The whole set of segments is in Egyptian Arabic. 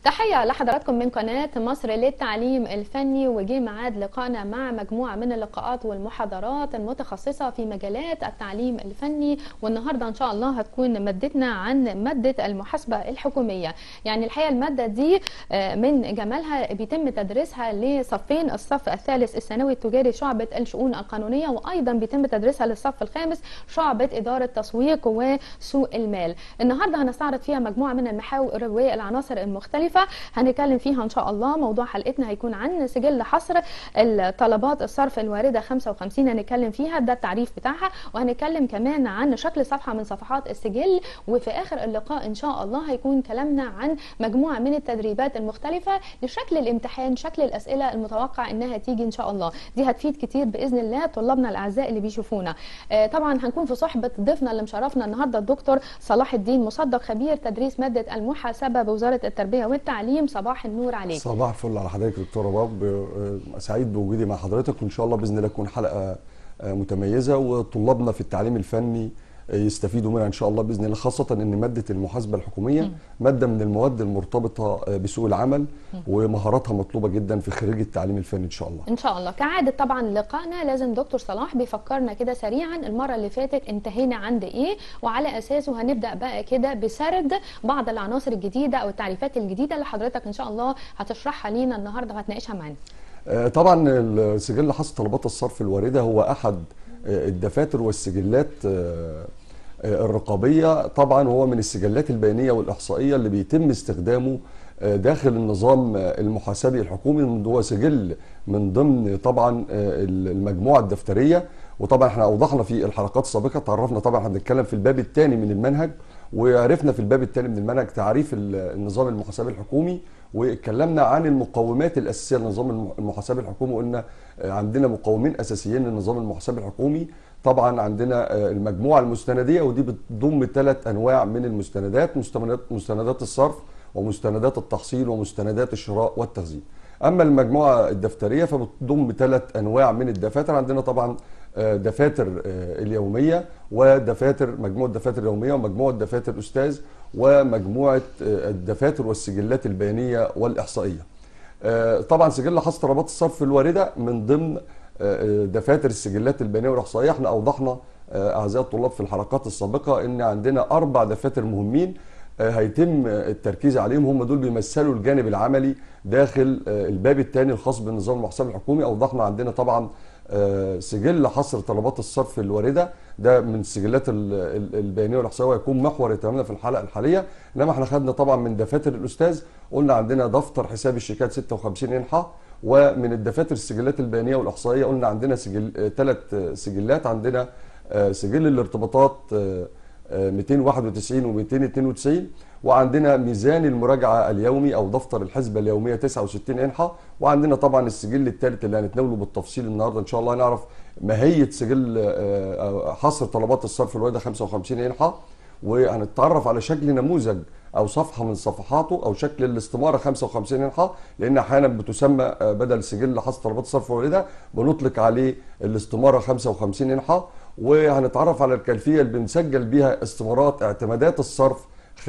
تحية لحضراتكم من قناة مصر للتعليم الفني وجي ميعاد لقائنا مع مجموعة من اللقاءات والمحاضرات المتخصصة في مجالات التعليم الفني والنهاردة إن شاء الله هتكون مادتنا عن مادة المحاسبة الحكومية يعني الحقيقة المادة دي آه، من جمالها بيتم تدريسها لصفين الصف الثالث الثانوي التجاري شعبة الشؤون القانونية وأيضا بيتم تدريسها للصف الخامس شعبة إدارة تسويق وسوق المال النهاردة هنستعرض فيها مجموعة من المحاور والعناصر المختلفة هنتكلم فيها إن شاء الله موضوع حلقتنا هيكون عن سجل حصر الطلبات الصرف الواردة 55 هنتكلم فيها ده التعريف بتاعها وهنتكلم كمان عن شكل صفحة من صفحات السجل وفي آخر اللقاء إن شاء الله هيكون كلامنا عن مجموعة من التدريبات المختلفة لشكل الامتحان شكل الأسئلة المتوقع إنها تيجي إن شاء الله دي هتفيد كتير بإذن الله طلابنا الأعزاء اللي بيشوفونا آه، طبعا هنكون في صحبة ضيفنا اللي مشرفنا النهاردة الدكتور صلاح الدين مصدق خبير تدريس مادة المحاسبة بوزارة التربية والتعليم صباح النور عليك صباح الفل على حضرتك دكتوره باب آه، سعيد بوجودي مع حضرتك وان شاء الله باذن الله تكون حلقه آه، متميزه وطلابنا في التعليم الفني آه، يستفيدوا منها ان شاء الله باذن الله خاصه ان ماده المحاسبه الحكوميه ماده من المواد المرتبطه آه، بسوق العمل ومهاراتها مطلوبه جدا في خريج التعليم الفني ان شاء الله ان شاء الله كعاده طبعا لقائنا لازم دكتور صلاح بيفكرنا كده سريعا المره اللي فاتت انتهينا عند ايه وعلى اساسه هنبدا بقى كده بسرد بعض العناصر الجديده او التعريفات الجديده اللي حضرتك ان شاء الله هتشرحها لينا النهارده وهتناقشها معانا آه، طبعا سجل حصر طلبات الصرف الوارده هو احد آه، الدفاتر والسجلات آه، آه، الرقابيه طبعا هو من السجلات البيانيه والاحصائيه اللي بيتم استخدامه آه، داخل النظام آه، المحاسبي الحكومي من- هو سجل من ضمن طبعا آه، المجموعه الدفتريه وطبعا احنا اوضحنا في الحلقات السابقه تعرفنا طبعا هنتكلم في الباب الثاني من المنهج وعرفنا في الباب الثاني من المنهج تعريف ال- النظام المحاسبي الحكومي واتكلمنا عن المقومات الاساسيه للنظام الم- المحاسبي الحكومي قلنا آه، عندنا مقومين اساسيين للنظام المحاسبي الحكومي طبعا عندنا آه، المجموعه المستنديه ودي بتضم ثلاث انواع من المستندات مستندات مستندات الصرف ومستندات التحصيل ومستندات الشراء والتخزين اما المجموعه الدفتريه فبتضم ثلاث انواع من الدفاتر عندنا طبعا آه، دفاتر آه، اليوميه ودفاتر مجموعه دفاتر اليوميه ومجموعه دفاتر استاذ ومجموعه آه، الدفاتر والسجلات البيانيه والاحصائيه آه، طبعا سجل حصر طلبات الصرف الوارده من ضمن آه، دفاتر السجلات البيانيه والاحصائيه احنا اوضحنا آه، اعزائي الطلاب في الحلقات السابقه ان عندنا اربع دفاتر مهمين آه، هيتم آه، التركيز عليهم هم دول بيمثلوا الجانب العملي داخل آه، الباب الثاني الخاص بالنظام المحاسبي الحكومي اوضحنا عندنا طبعا آه، سجل حصر طلبات الصرف الوارده ده من السجلات ال- ال- البيانيه والاحصائيه ويكون محور اهتمامنا في الحلقه الحاليه انما احنا خدنا طبعا من دفاتر الاستاذ قلنا عندنا دفتر حساب الشيكات 56 انحاء ومن الدفاتر السجلات البيانيه والاحصائيه قلنا عندنا سجل ثلاث سجلات عندنا آه، سجل الارتباطات آه، آه، 291 و 292 وعندنا ميزان المراجعه اليومي او دفتر الحسبه اليوميه 69 انحاء وعندنا طبعا السجل الثالث اللي هنتناوله بالتفصيل النهارده ان شاء الله نعرف ماهيه سجل آه، آه، حصر طلبات الصرف الوارده 55 انحاء وهنتعرف على شكل نموذج او صفحه من صفحاته او شكل الاستماره 55 انحاء لان احيانا بتسمى آه، بدل سجل حصر طلبات الصرف الوارده بنطلق عليه الاستماره 55 انحاء وهنتعرف على الكيفيه اللي بنسجل بيها استمارات اعتمادات الصرف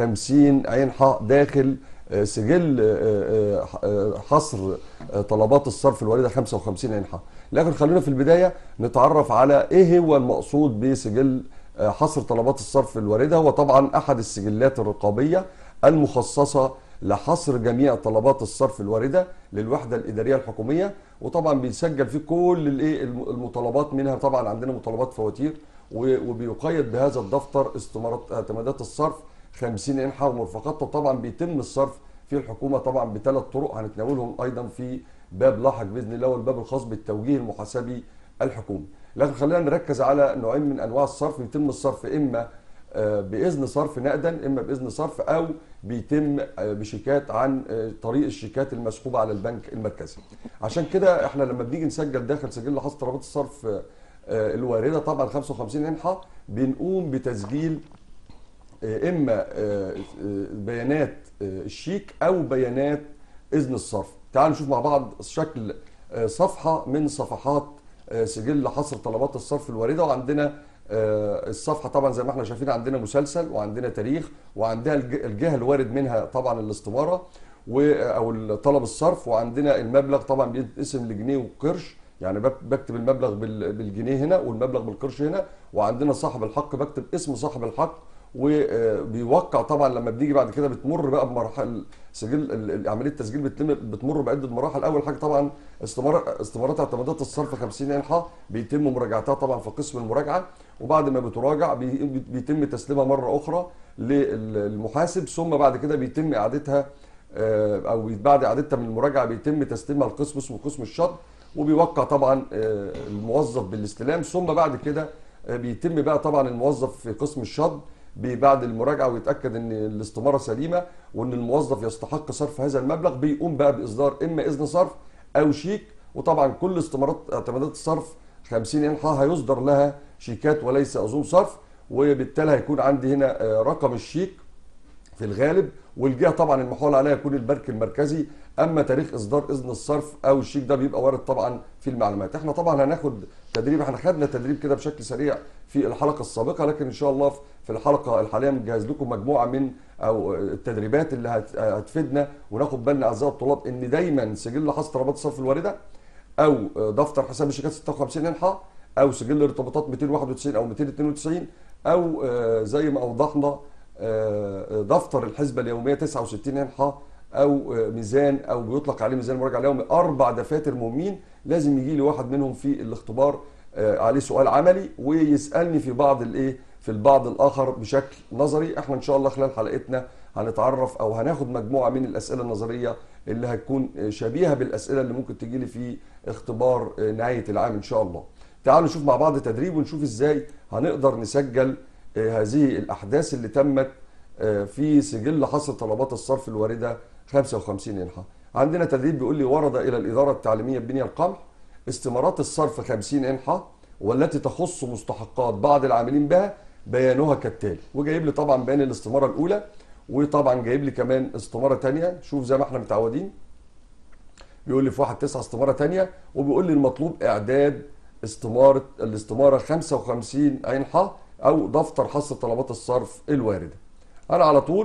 50 عينحاء داخل آه، سجل آه، آه، آه، حصر آه، طلبات الصرف الوارده 55 عينحاء لكن خلينا في البدايه نتعرف على ايه هو المقصود بسجل آه، حصر طلبات الصرف الوارده هو طبعا احد السجلات الرقابيه المخصصه لحصر جميع طلبات الصرف الوارده للوحده الاداريه الحكوميه وطبعا بيسجل فيه كل الايه الم- المطالبات منها طبعا عندنا مطالبات فواتير و- وبيقيد بهذا الدفتر استمارات اعتمادات الصرف 50 انحاء ومرفقاتها طبعا بيتم الصرف في الحكومه طبعا بثلاث طرق هنتناولهم ايضا في باب لاحق باذن الله والباب الخاص بالتوجيه المحاسبي الحكومي لكن خلينا نركز على نوعين من انواع الصرف يتم الصرف اما آه، باذن صرف نقدا اما باذن صرف او بيتم آه، بشيكات عن آه، طريق الشيكات المسحوبه على البنك المركزي عشان كده احنا لما بنيجي نسجل داخل سجل حصر طلبات الصرف آه، آه، الوارده طبعا 55 انحاء بنقوم بتسجيل آه، اما آه، آه، بيانات آه، الشيك او بيانات اذن الصرف تعالوا نشوف مع بعض شكل آه، صفحه من صفحات آه، سجل حصر طلبات الصرف الوارده وعندنا آه، الصفحه طبعا زي ما احنا شايفين عندنا مسلسل وعندنا تاريخ وعندها الج- الجهه الوارد منها طبعا الاستماره و او طلب الصرف وعندنا المبلغ طبعا بيتقسم لجنيه وقرش يعني بك- بكتب المبلغ بال- بالجنيه هنا والمبلغ بالقرش هنا وعندنا صاحب الحق بكتب اسم صاحب الحق وبيوقع طبعا لما بنيجي بعد كده بتمر بقى بمراحل سجل ال- ال- عمليه التسجيل بتتم بتمر بعده مراحل اول حاجه طبعا استمار استمارات اعتمادات الصرف 50 انحاء بيتم مراجعتها طبعا في قسم المراجعه وبعد ما بتراجع بي- بيتم تسليمها مره اخرى للمحاسب ثم بعد كده بيتم اعادتها آه، او بعد اعادتها من المراجعه بيتم تسليمها لقسم اسمه قسم الشط وبيوقع طبعا آه، الموظف بالاستلام ثم بعد كده آه، بيتم بقى طبعا الموظف في قسم الشط بي- بعد المراجعه ويتاكد ان الاستماره سليمه وان الموظف يستحق صرف هذا المبلغ بيقوم بقى باصدار اما اذن صرف او شيك وطبعا كل استمارات اعتمادات الصرف 50 انحاء هيصدر لها شيكات وليس اذون صرف وبالتالي هيكون عندي هنا آه، رقم الشيك في الغالب والجهه طبعا المحول عليها يكون البنك المركزي اما تاريخ اصدار اذن الصرف او الشيك ده بيبقى وارد طبعا في المعلومات احنا طبعا هناخد تدريب احنا خدنا تدريب كده بشكل سريع في الحلقه السابقه لكن ان شاء الله في الحلقه الحاليه بنجهز لكم مجموعه من او التدريبات اللي هت- هتفيدنا وناخد بالنا اعزائي الطلاب ان دايما سجل حصر طلبات الصرف الوارده او دفتر حساب الشيكات 56 انحاء او سجل ارتباطات 291 او 292 او آه، زي ما اوضحنا آه، دفتر الحسبه اليوميه 69 انحاء او آه، ميزان او بيطلق عليه ميزان المراجعه اليومي اربع دفاتر مهمين لازم يجي لي واحد منهم في الاختبار آه، عليه سؤال عملي ويسالني في بعض الايه في البعض الاخر بشكل نظري احنا ان شاء الله خلال حلقتنا هنتعرف او هناخد مجموعه من الاسئله النظريه اللي هتكون آه، شبيهه بالاسئله اللي ممكن تجي لي في اختبار آه، نهايه العام ان شاء الله تعالوا نشوف مع بعض تدريب ونشوف ازاي هنقدر نسجل آه، هذه الاحداث اللي تمت آه، في سجل حصر طلبات الصرف الوارده 55 انحاء عندنا تدريب بيقول لي ورد الى الاداره التعليميه ببنية القمح استمارات الصرف 50 انحاء والتي تخص مستحقات بعض العاملين بها بيانها كالتالي وجايب لي طبعا بيان الاستماره الاولى وطبعا جايب لي كمان استماره ثانيه شوف زي ما احنا متعودين بيقول لي في واحد تسعة استمارة تانية وبيقول لي المطلوب إعداد استمارة الاستمارة 55 عينحة أو دفتر حصر طلبات الصرف الواردة أنا على طول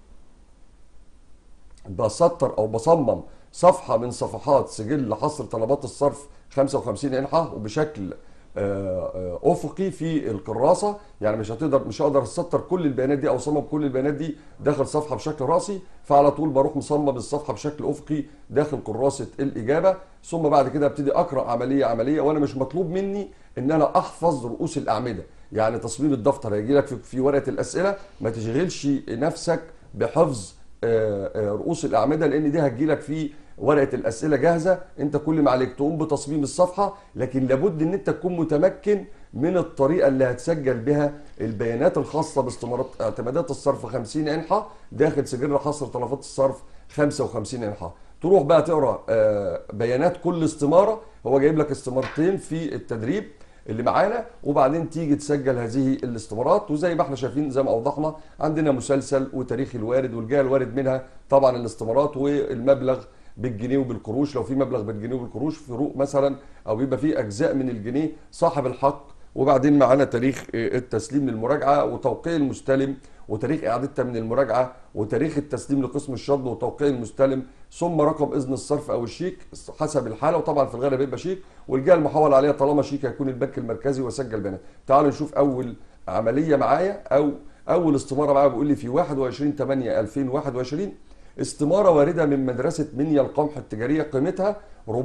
بسطر أو بصمم صفحة من صفحات سجل حصر طلبات الصرف 55 عينحة وبشكل آه، آه، افقي في الكراسه يعني مش هتقدر مش هقدر اسطر كل البيانات دي او اصمم كل البيانات دي داخل صفحه بشكل راسي فعلى طول بروح مصمم الصفحه بشكل افقي داخل كراسه الاجابه ثم بعد كده ابتدي اقرا عمليه عمليه وانا مش مطلوب مني ان انا احفظ رؤوس الاعمده يعني تصميم الدفتر هيجي لك في- في ورقه الاسئله ما تشغلش نفسك بحفظ آه، آه، رؤوس الاعمده لان دي هتجي لك في ورقه الاسئله جاهزه انت كل ما عليك تقوم بتصميم الصفحه لكن لابد ان انت تكون متمكن من الطريقه اللي هتسجل بها البيانات الخاصه باستمارات اعتمادات الصرف 50 انحاء داخل سجل حصر طلبات الصرف 55 انحاء تروح بقى تقرا آه، بيانات كل استماره هو جايب لك استمارتين في التدريب اللي معانا وبعدين تيجي تسجل هذه الاستمارات وزي ما احنا شايفين زي ما اوضحنا عندنا مسلسل وتاريخ الوارد والجهه الوارد منها طبعا الاستمارات والمبلغ بالجنيه وبالقروش لو في مبلغ بالجنيه وبالقروش فروق مثلا او يبقى في اجزاء من الجنيه صاحب الحق وبعدين معانا تاريخ آه، التسليم للمراجعه وتوقيع المستلم وتاريخ اعادتها من المراجعه وتاريخ التسليم لقسم الشطب وتوقيع المستلم ثم رقم اذن الصرف او الشيك حسب الحاله وطبعا في الغالب بيبقى شيك والجهه المحول عليها طالما شيك هيكون البنك المركزي واسجل بيانات تعالوا نشوف اول عمليه معايا او اول استماره معايا بيقول لي في 21 8 2021 استماره وارده من مدرسه منيا القمح التجاريه قيمتها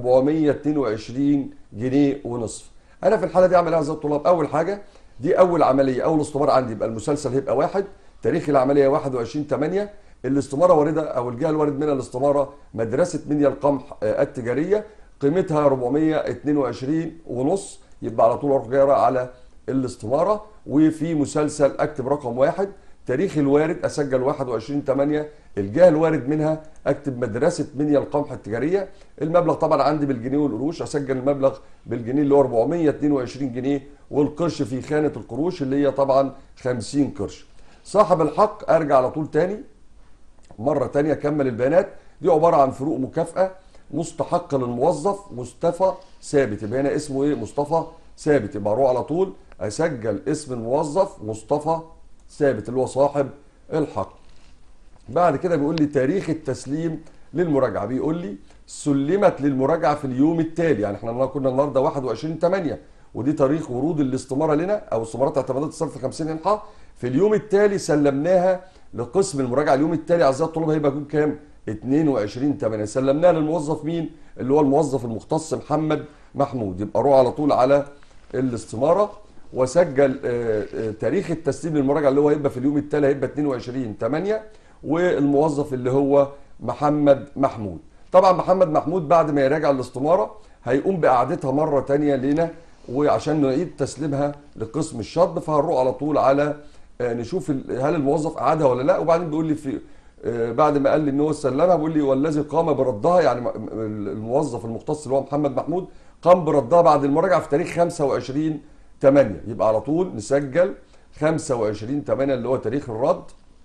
422 جنيه ونصف انا في الحاله دي اعمل ايه زي الطلاب اول حاجه دي اول عمليه اول استماره عندي يبقى المسلسل هيبقى واحد تاريخ العمليه 21 8 الاستماره وارده او الجهه الوارد منها الاستماره مدرسه منيا القمح آه، التجاريه قيمتها 422 ونص يبقى على طول اروح جاي أقرأ على الاستماره وفي مسلسل اكتب رقم واحد تاريخ الوارد اسجل 21 8 الجهه الوارد منها اكتب مدرسه منيا القمح التجاريه المبلغ طبعا عندي بالجنيه والقروش اسجل المبلغ بالجنيه اللي هو 422 جنيه والقرش في خانه القروش اللي هي طبعا 50 قرش صاحب الحق ارجع على طول تاني مرة تانية كمل البيانات دي عبارة عن فروق مكافأة مستحق للموظف مصطفى ثابت يبقى هنا اسمه ايه مصطفى ثابت يبقى اروح على طول اسجل اسم الموظف مصطفى ثابت اللي هو صاحب الحق بعد كده بيقول لي تاريخ التسليم للمراجعه بيقول لي سلمت للمراجعه في اليوم التالي يعني احنا كنا النهارده 21 8 ودي تاريخ ورود الاستماره لنا او استمارات اعتمادات الصرف 50 انحاء في اليوم التالي سلمناها لقسم المراجعه اليوم التالي اعزائي الطلاب هيبقى يكون كام 22 8 سلمناها للموظف مين اللي هو الموظف المختص محمد محمود يبقى روح على طول على الاستماره وسجل آه، آه، تاريخ التسليم للمراجعه اللي هو هيبقى في اليوم التالي هيبقى 22 8 والموظف اللي هو محمد محمود طبعا محمد محمود بعد ما يراجع الاستماره هيقوم باعادتها مره تانية لنا وعشان نعيد تسليمها لقسم الشطب فهنروح على طول على آه، نشوف ال- هل الموظف اعادها ولا لا وبعدين بيقول لي في آه، بعد ما قال لي ان هو سلمها بيقول لي والذي قام بردها يعني م- م- الموظف المختص اللي هو محمد محمود قام بردها بعد المراجعه في تاريخ 25 8 يبقى على طول نسجل 25 8 اللي هو تاريخ الرد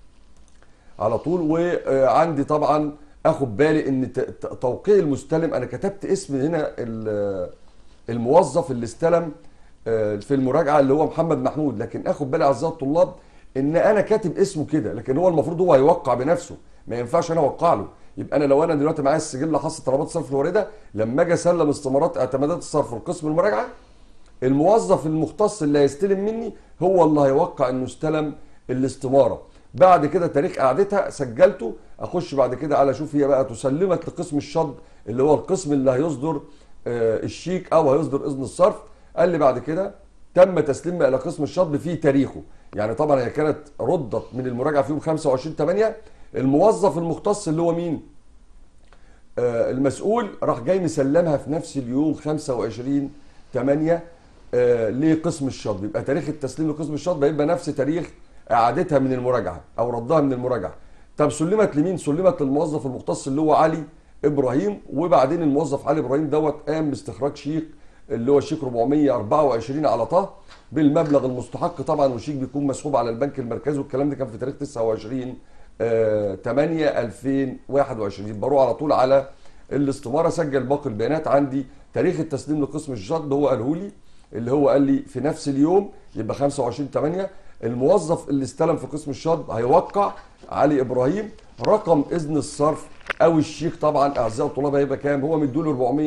على طول وعندي طبعا اخد بالي ان ت- ت- توقيع المستلم انا كتبت اسم هنا ال- الموظف اللي استلم آه، في المراجعه اللي هو محمد محمود لكن اخد بالي اعزائي الطلاب ان انا كاتب اسمه كده لكن هو المفروض هو هيوقع بنفسه ما ينفعش انا اوقع له يبقى انا لو انا دلوقتي معايا السجل حصه طلبات الصرف الوارده لما اجي اسلم استمارات اعتمادات الصرف لقسم المراجعه الموظف المختص اللي هيستلم مني هو اللي هيوقع انه استلم الاستماره بعد كده تاريخ قعدتها سجلته اخش بعد كده على اشوف هي بقى تسلمت لقسم الشطب اللي هو القسم اللي هيصدر آه، الشيك او هيصدر اذن الصرف قال لي بعد كده تم تسليمها الى قسم الشطب في تاريخه يعني طبعا هي كانت ردت من المراجعه في يوم 25 8 الموظف المختص اللي هو مين آه، المسؤول راح جاي مسلمها في نفس اليوم 25 8 آه، لقسم الشطب يبقى تاريخ التسليم لقسم الشطب هيبقى نفس تاريخ اعادتها من المراجعه او ردها من المراجعه طب سلمت لمين سلمت للموظف المختص اللي هو علي ابراهيم وبعدين الموظف علي ابراهيم دوت قام باستخراج شيك اللي هو شيك 424 على طه بالمبلغ المستحق طبعا والشيك بيكون مسحوب على البنك المركزي والكلام ده كان في تاريخ 29 آه، 8 2021 بروح على طول على الاستماره سجل باقي البيانات عندي تاريخ التسليم لقسم الشطب هو قاله لي اللي هو قال لي في نفس اليوم يبقى 25 8 الموظف اللي استلم في قسم الشطب هيوقع علي ابراهيم رقم اذن الصرف او الشيك طبعا اعزائي الطلاب هيبقى كام هو مديله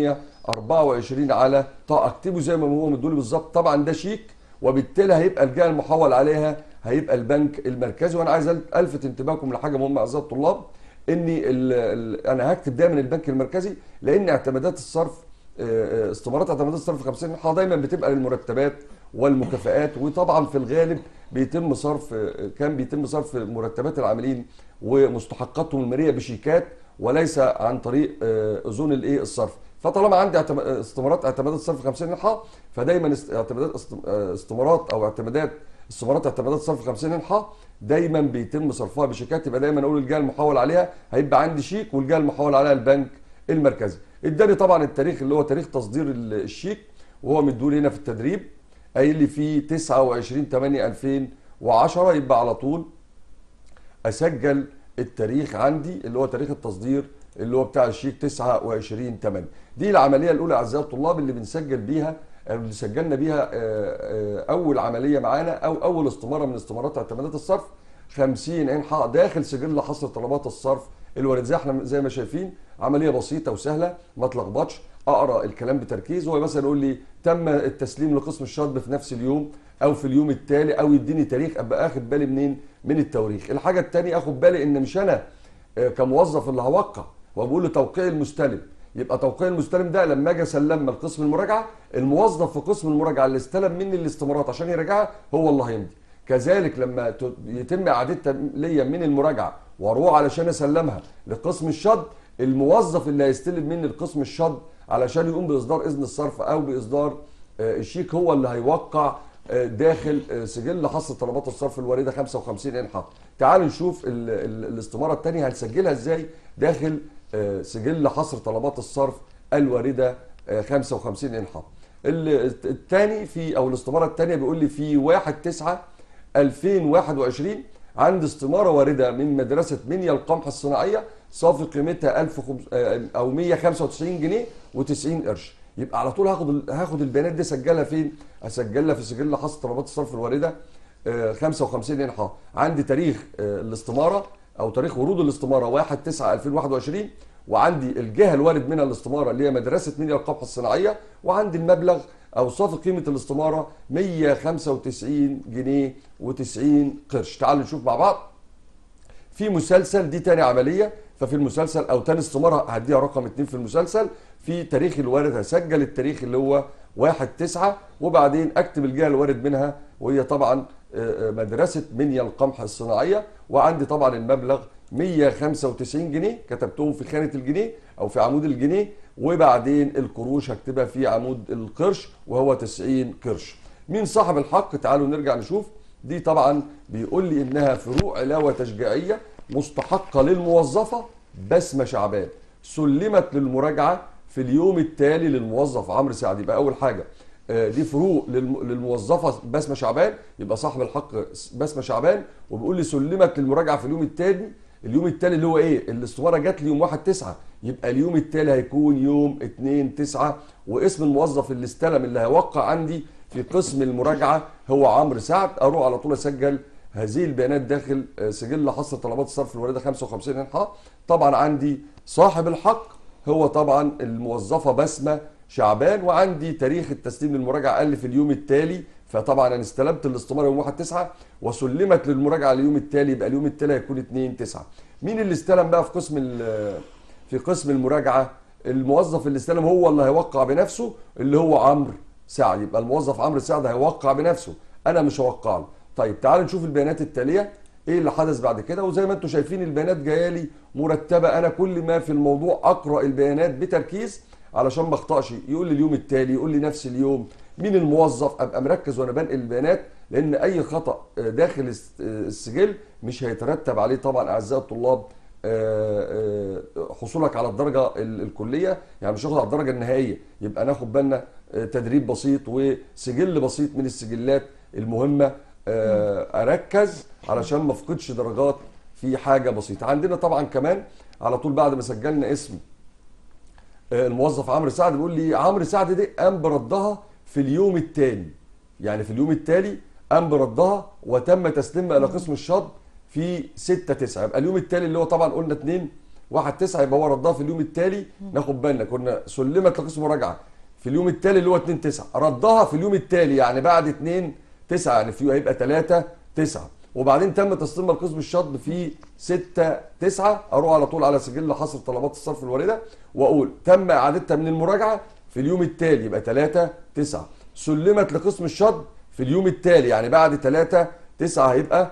424 على طاقه اكتبه زي ما هو مديله بالظبط طبعا ده شيك وبالتالي هيبقى الجهه المحول عليها هيبقى البنك المركزي وانا عايز الفت انتباهكم لحاجه مهمه اعزائي الطلاب ان ال ال انا هكتب دايما البنك المركزي لان اعتمادات الصرف آه، آه، استمارات اعتمادات الصرف 50 نحو دايما بتبقى للمرتبات والمكافآت وطبعا في الغالب بيتم صرف آه، كان بيتم صرف مرتبات العاملين ومستحقاتهم الماليه بشيكات وليس عن طريق آه، اذون الايه الصرف فطالما عندي اعتم- استمارات اعتمادات الصرف 50 نحو فدايما است- اعتمادات است- آه، استمارات او اعتمادات استمارات اعتمادات صرف 50 نحو دايما بيتم صرفها بشيكات يبقى دايما اقول الجهه المحول عليها هيبقى عندي شيك والجهه المحول عليها البنك المركزي اداني طبعا التاريخ اللي هو تاريخ تصدير ال- الشيك وهو مديهولي هنا في التدريب قايل لي فيه 29 8 2010 يبقى على طول اسجل التاريخ عندي اللي هو تاريخ التصدير اللي هو بتاع الشيك 29 8 دي العمليه الاولى اعزائي الطلاب اللي بنسجل بيها أو اللي سجلنا بيها آه، آه، اول عمليه معانا او اول استماره من استمارات اعتمادات الصرف 50 انحاء داخل سجل حصر طلبات الصرف الوارد زي احنا زي ما شايفين عمليه بسيطه وسهله ما تلخبطش اقرا الكلام بتركيز هو مثلا يقول لي تم التسليم لقسم الشطب في نفس اليوم او في اليوم التالي او يديني تاريخ ابقى اخد بالي منين من التواريخ الحاجه الثانيه اخد بالي ان مش انا آه، كموظف اللي هوقع وبقول له توقيع المستلم يبقى توقيع المستلم ده لما اجي اسلمها لقسم المراجعه الموظف في قسم المراجعه اللي استلم مني الاستمارات عشان يراجعها هو اللي هيمضي كذلك لما ت- يتم اعادتها ليا من المراجعه واروح علشان اسلمها لقسم الشد الموظف اللي هيستلم مني لقسم الشد علشان يقوم باصدار اذن الصرف او باصدار آه، الشيك هو اللي هيوقع آه، داخل آه، سجل حصر طلبات الصرف الوارده 55 انحاء تعالوا نشوف ال- ال- الاستماره الثانيه هنسجلها ازاي داخل آه، سجل حصر طلبات الصرف الوارده آه، 55 انحاء الثاني في او الاستماره الثانيه بيقول لي في 1 9 2021 عند استماره وارده من مدرسه منيا القمح الصناعيه صافي قيمتها 1000 او 195 جنيه و90 قرش يبقى على طول هاخد ال- هاخد البيانات دي اسجلها فين؟ اسجلها في سجل حصر طلبات الصرف الوارده آه، 55 انحاء عندي تاريخ آه، الاستماره او تاريخ ورود الاستماره 1 9 2021 وعندي الجهه الوارد منها الاستماره اللي هي مدرسه منيا القبح الصناعيه وعندي المبلغ او صافي قيمه الاستماره 195 جنيه و90 قرش تعالوا نشوف مع بعض في مسلسل دي تاني عمليه ففي المسلسل او تاني استماره هديها رقم اتنين في المسلسل في تاريخ الوارد هسجل التاريخ اللي هو واحد تسعة وبعدين اكتب الجهه الوارد منها وهي طبعا آه، آه، مدرسه منيا القمح الصناعيه وعندي طبعا المبلغ 195 جنيه كتبتهم في خانه الجنيه او في عمود الجنيه وبعدين القروش هكتبها في عمود القرش وهو 90 قرش مين صاحب الحق تعالوا نرجع نشوف دي طبعا بيقول لي انها فروق علاوه تشجيعيه مستحقه للموظفه بسمه شعبان سلمت للمراجعه في اليوم التالي للموظف عمرو سعد يبقى اول حاجه آه، دي فروق للم- للموظفه بسمه شعبان يبقى صاحب الحق بسمه شعبان وبيقول لي سلمت للمراجعه في اليوم التالي اليوم التالي اللي هو ايه الاستماره جات لي يوم 1 9 يبقى اليوم التالي هيكون يوم 2 9 واسم الموظف اللي استلم اللي هيوقع عندي في قسم المراجعه هو عمرو سعد اروح على طول اسجل هذه البيانات داخل آه، سجل حصر طلبات الصرف الوارده 55 انحاء طبعا عندي صاحب الحق هو طبعا الموظفه بسمه شعبان وعندي تاريخ التسليم للمراجعه قال لي في اليوم التالي فطبعا انا استلمت الاستماره يوم 1 9 وسلمت للمراجعه اليوم التالي يبقى اليوم التالي هيكون 2 9 مين اللي استلم بقى في قسم ال- في قسم المراجعه الموظف اللي استلم هو اللي هيوقع بنفسه اللي هو عمرو سعد يبقى الموظف عمرو سعد هيوقع بنفسه انا مش هوقع له طيب تعالوا نشوف البيانات التاليه ايه اللي حدث بعد كده وزي ما انتم شايفين البيانات جايه لي مرتبه انا كل ما في الموضوع اقرا البيانات بتركيز علشان ما اخطاش يقول لي اليوم التالي يقول لي نفس اليوم مين الموظف ابقى مركز وانا بنقل البيانات لان اي خطا داخل الس- السجل مش هيترتب عليه طبعا اعزائي الطلاب آه، آه، حصولك على الدرجه ال- الكليه يعني مش هاخد على الدرجه النهائيه يبقى ناخد بالنا آه، تدريب بسيط وسجل بسيط من السجلات المهمه آه، اركز علشان ما افقدش درجات في حاجه بسيطه عندنا طبعا كمان على طول بعد ما سجلنا اسم آه، الموظف عمرو سعد بيقول لي عمرو سعد دي قام بردها في اليوم التالي يعني في اليوم التالي قام بردها وتم تسليمها الى قسم الشط في 6 9 يبقى اليوم التالي اللي هو طبعا قلنا 2 1 9 يبقى هو ردها في اليوم التالي ناخد بالنا كنا سلمت لقسم مراجعه في اليوم التالي اللي هو 2 9 ردها في اليوم التالي يعني بعد 2 9 يعني في هيبقى 3 9 وبعدين تم تسليمها لقسم الشطب في 6 9 اروح على طول على سجل حصر طلبات الصرف الوارده واقول تم اعادتها من المراجعه في اليوم التالي يبقى 3 9 سلمت لقسم الشطب في اليوم التالي يعني بعد 3 9 هيبقى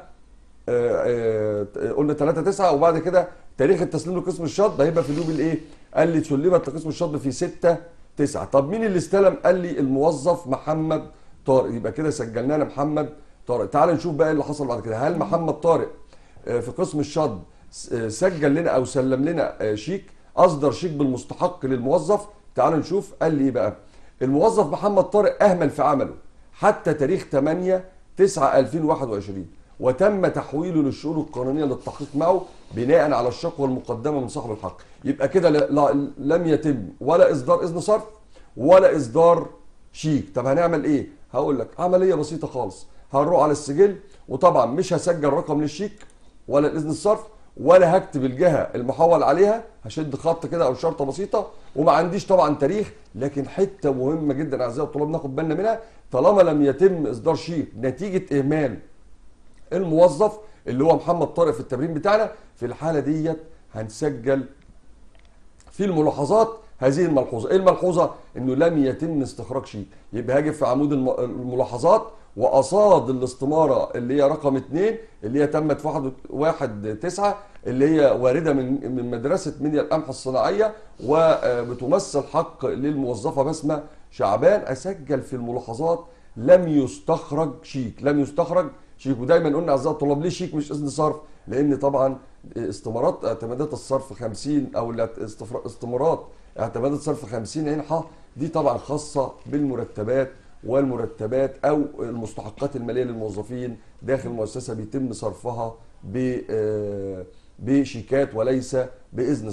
آه، آه، قلنا 3 9 وبعد كده تاريخ التسليم لقسم الشطب هيبقى في اليوم الايه؟ قال لي سلمت لقسم الشطب في 6 9 طب مين اللي استلم؟ قال لي الموظف محمد طارق يبقى كده سجلنا لنا محمد طارق تعال نشوف بقى ايه اللي حصل بعد كده هل محمد طارق آه، في قسم الشطب س- آه، سجل لنا او سلم لنا آه، شيك اصدر شيك بالمستحق للموظف تعالوا نشوف قال لي ايه بقى الموظف محمد طارق اهمل في عمله حتى تاريخ 8 9 2021 وتم تحويله للشؤون القانونيه للتحقيق معه بناء على الشكوى المقدمه من صاحب الحق يبقى كده لا- لا- لم يتم ولا اصدار اذن صرف ولا اصدار شيك طب هنعمل ايه هقول لك عمليه بسيطه خالص هنروح على السجل وطبعا مش هسجل رقم للشيك ولا الاذن الصرف ولا هكتب الجهه المحول عليها هشد خط كده او شرطه بسيطه وما عنديش طبعا تاريخ لكن حته مهمه جدا اعزائي الطلاب ناخد بالنا منها طالما لم يتم اصدار شيك نتيجه اهمال الموظف اللي هو محمد طارق في التمرين بتاعنا في الحاله ديت هنسجل في الملاحظات هذه الملحوظه ايه الملحوظه انه لم يتم استخراج شيك يبقى هاجي في عمود الم- الملاحظات واصاد الاستماره اللي هي رقم اثنين اللي هي تمت في واحد, واحد تسعة اللي هي وارده من من مدرسه منيا القمح الصناعيه وبتمثل حق للموظفه بسمه شعبان اسجل في الملاحظات لم يستخرج شيك لم يستخرج شيك ودايما قلنا اعزائي الطلاب ليه شيك مش اذن صرف لان طبعا استمارات اعتمادات الصرف 50 او الاعت- استفر- استمارات اعتمادات صرف 50 انحة دي طبعا خاصه بالمرتبات والمرتبات او المستحقات الماليه للموظفين داخل المؤسسه بيتم صرفها ب- آه، بشيكات وليس باذن صرف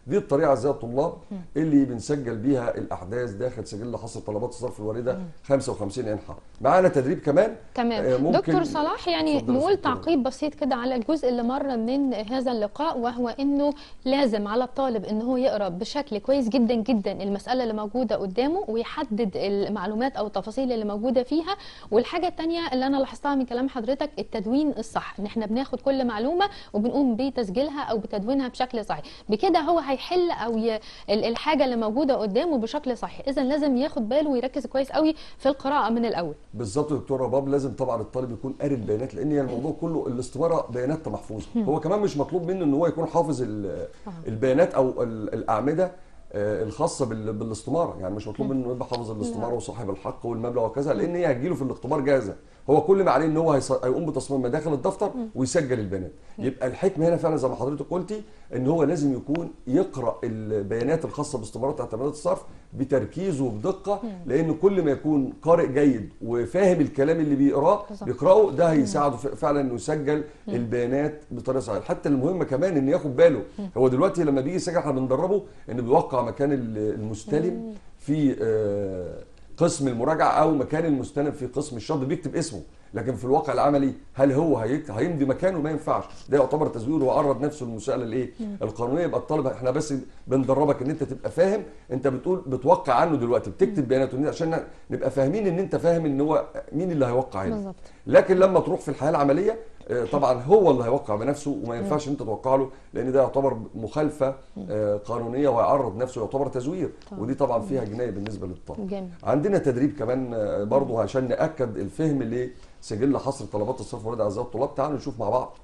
دي الطريقه اعزائي الطلاب اللي بنسجل بيها الاحداث داخل سجل حصر طلبات الصرف الوارده 55 انحاء معانا تدريب كمان آه، تمام ممكن- دكتور صلاح يعني اتفضل يا نقول دكتورة. تعقيب بسيط كده على الجزء اللي مر من هذا اللقاء وهو انه لازم على الطالب ان هو يقرا بشكل كويس جدا جدا المساله اللي موجوده قدامه ويحدد المعلومات او التفاصيل اللي موجوده فيها والحاجه الثانيه اللي انا لاحظتها من كلام حضرتك التدوين الصح ان احنا بناخد كل معلومه وبنقوم بتسجيلها او بتدوينها بشكل صحيح بكده هو هيحل او ي... ال- الحاجه اللي موجوده قدامه بشكل صحيح اذا لازم ياخد باله ويركز كويس قوي في القراءه من الاول بالظبط يا دكتور رباب لازم طبعا الطالب يكون قاري البيانات لان هي الموضوع كله الاستماره بيانات محفوظه هو كمان مش مطلوب منه ان هو يكون حافظ ال- البيانات او ال- الاعمده آه، الخاصه بال- بالاستماره يعني مش مطلوب منه يبقى حافظ الاستماره وصاحب الحق والمبلغ وكذا لان هي هتجيله في الاختبار جاهزه هو كل ما عليه ان هو هيص- هيقوم بتصميم مداخل الدفتر ويسجل البيانات يبقى الحكمه هنا فعلا زي ما حضرتك قلتي ان هو لازم يكون يقرا البيانات الخاصه باستمارات اعتمادات الصرف بتركيز وبدقه لان كل ما يكون قارئ جيد وفاهم الكلام اللي بيقراه بالظبط. بيقراه ده هيساعده ف- فعلا انه يسجل البيانات بطريقه صحيحه حتى المهم كمان ان ياخد باله هو دلوقتي لما بيجي يسجل احنا بندربه انه بيوقع مكان ال- المستلم في آه، قسم المراجعه او مكان المستلم في قسم الشرط بيكتب اسمه لكن في الواقع العملي هل هو هيك- هيمضي مكانه ما ينفعش ده يعتبر تزوير وعرض نفسه للمساءله الايه القانونيه يبقى الطالب احنا بس بندربك ان انت تبقى فاهم انت بتقول بتوقع عنه دلوقتي بتكتب بياناته عشان نبقى فاهمين ان انت فاهم ان هو مين اللي هيوقع هنا بالظبط لكن لما تروح في الحياه العمليه آه، طبعا هو اللي هيوقع بنفسه وما ينفعش انت توقع له لان ده يعتبر مخالفه آه، قانونيه وهيعرض نفسه يعتبر تزوير طبعا. ودي طبعا فيها جنايه بالنسبه للطالب جامد عندنا تدريب كمان آه، برضه عشان ناكد الفهم لسجل حصر طلبات الصرف والرد اعزائي الطلاب تعالوا نشوف مع بعض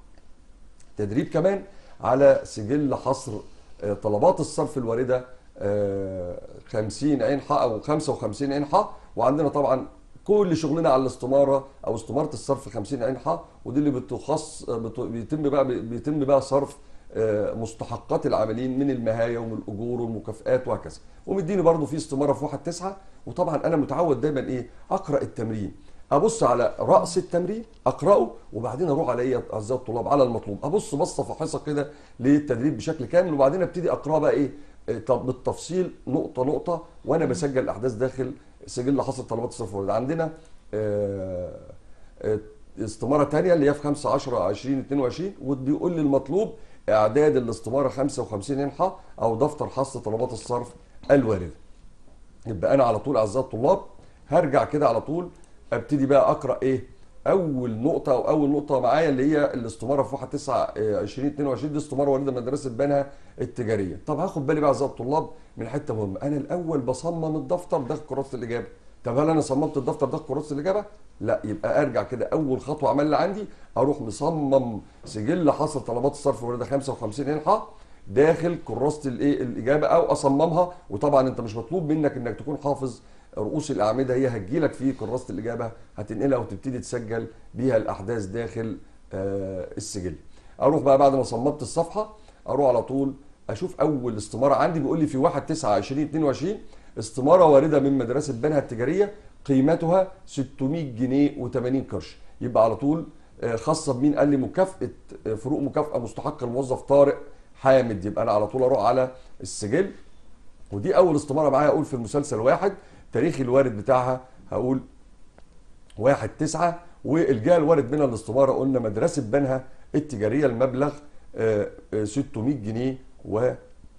تدريب كمان على سجل حصر آه، طلبات الصرف الوارده آه، 50 عين حق او 55 عين حق وعندنا طبعا كل شغلنا على الاستماره او استماره الصرف 50 عين حق ودي اللي بتخص بت- بيتم بقى بيتم بقى صرف آه، مستحقات العاملين من المهاية ومن الاجور والمكافئات وهكذا ومديني برضو في استماره في واحد تسعة وطبعا انا متعود دايما ايه اقرا التمرين ابص على راس التمرين اقراه وبعدين اروح على ايه اعزائي الطلاب على المطلوب ابص بصه فاحصه كده للتدريب بشكل كامل وبعدين ابتدي اقراه بقى ايه آه، طب بالتفصيل نقطه نقطه وانا بسجل الاحداث داخل سجل حصر طلبات الصرف والوالد. عندنا آه، آه، استماره ثانيه اللي هي في 5 10 20 22 ودي يقول لي المطلوب اعداد الاستماره 55 ينحى او دفتر حصر طلبات الصرف الوارده يبقى انا على طول اعزائي الطلاب هرجع كده على طول ابتدي بقى اقرا ايه اول نقطه او اول نقطه معايا اللي هي الاستماره في 1 9 20 22 دي استماره والده مدرسه بنها التجاريه طب هاخد بالي بقى اعزائي الطلاب من حته مهمه انا الاول بصمم الدفتر داخل كراسه الاجابه طب هل انا صممت الدفتر داخل كراسه الاجابه لا يبقى ارجع كده اول خطوه عمل اللي عندي اروح مصمم سجل حصر طلبات الصرف والرده 55 ينحى داخل كراسه الايه الاجابه او اصممها وطبعا انت مش مطلوب منك انك تكون حافظ رؤوس الاعمده هي هتجيلك في كراسه الاجابه هتنقلها وتبتدي تسجل بيها الاحداث داخل آه السجل اروح بقى بعد ما صممت الصفحه اروح على طول اشوف اول استماره عندي بيقول لي في 1 9 20 22 استماره وارده من مدرسه بنها التجاريه قيمتها 600 جنيه و80 قرش يبقى على طول آه، خاصه بمين قال لي مكافاه آه، فروق مكافاه مستحق الموظف طارق حامد يبقى انا على طول اروح على السجل ودي اول استماره معايا اقول في المسلسل واحد تاريخ الوارد بتاعها هقول واحد تسعة والجهة الوارد منها الاستمارة قلنا مدرسة بنها التجارية المبلغ آه، آه، 600 جنيه و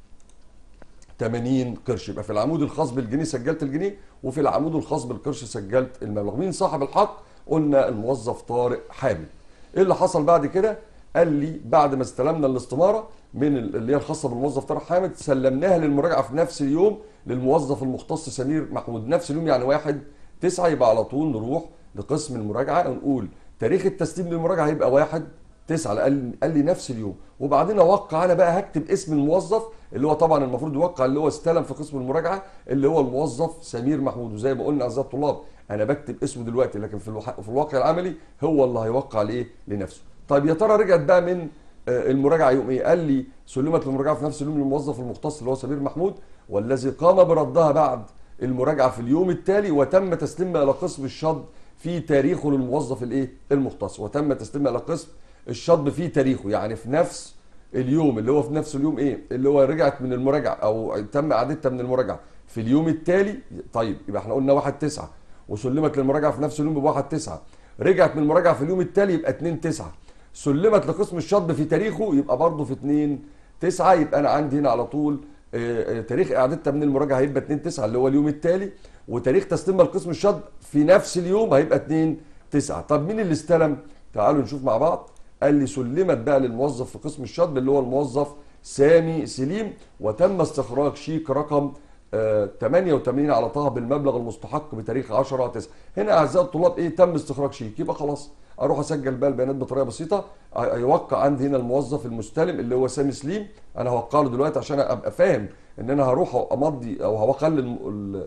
80 قرش يبقى في العمود الخاص بالجنيه سجلت الجنيه وفي العمود الخاص بالقرش سجلت المبلغ مين صاحب الحق قلنا الموظف طارق حامد ايه اللي حصل بعد كده قال لي بعد ما استلمنا الاستماره من ال- اللي هي الخاصه بالموظف طارق حامد سلمناها للمراجعه في نفس اليوم للموظف المختص سمير محمود نفس اليوم يعني واحد تسعة يبقى على طول نروح لقسم المراجعه ونقول تاريخ التسليم للمراجعه هيبقى واحد تسعة قال قال لي نفس اليوم وبعدين اوقع انا بقى هكتب اسم الموظف اللي هو طبعا المفروض يوقع اللي هو استلم في قسم المراجعه اللي هو الموظف سمير محمود وزي ما قلنا اعزائي الطلاب انا بكتب اسمه دلوقتي لكن في الوح- في الواقع العملي هو اللي هيوقع لايه لنفسه طيب يا ترى رجعت بقى من آه، المراجعه يوم ايه قال لي سلمت المراجعه في نفس اليوم للموظف المختص اللي هو سمير محمود والذي قام بردها بعد المراجعه في اليوم التالي وتم تسليمها الى قسم الشض في تاريخه للموظف الايه المختص وتم تسليمها الى قسم الشطب في تاريخه يعني في نفس اليوم اللي هو في نفس اليوم ايه اللي هو رجعت من المراجعه او تم اعادتها من المراجعه في اليوم التالي طيب يبقى احنا قلنا 1 9 وسلمت للمراجعه في نفس اليوم ب 1 9 رجعت من المراجعه في اليوم التالي يبقى 2 9 سلمت لقسم الشطب في تاريخه يبقى برضه في 2 9 يبقى انا عندي هنا على طول آه، آه، تاريخ اعادتها من المراجعه هيبقى 2 9 اللي هو اليوم التالي وتاريخ تسليمها لقسم الشطب في نفس اليوم هيبقى 2 9 طب مين اللي استلم تعالوا نشوف مع بعض قال لي سلمت بقى للموظف في قسم الشطب اللي هو الموظف سامي سليم وتم استخراج شيك رقم آه، 88 على طه بالمبلغ المستحق بتاريخ 10 9 هنا اعزائي الطلاب ايه تم استخراج شيك يبقى خلاص اروح اسجل بقى البيانات بطريقه بسيطه أ- يوقع عندي هنا الموظف المستلم اللي هو سامي سليم انا هوقع له دلوقتي عشان ابقى فاهم ان انا هروح امضي او هخلي الم- ال-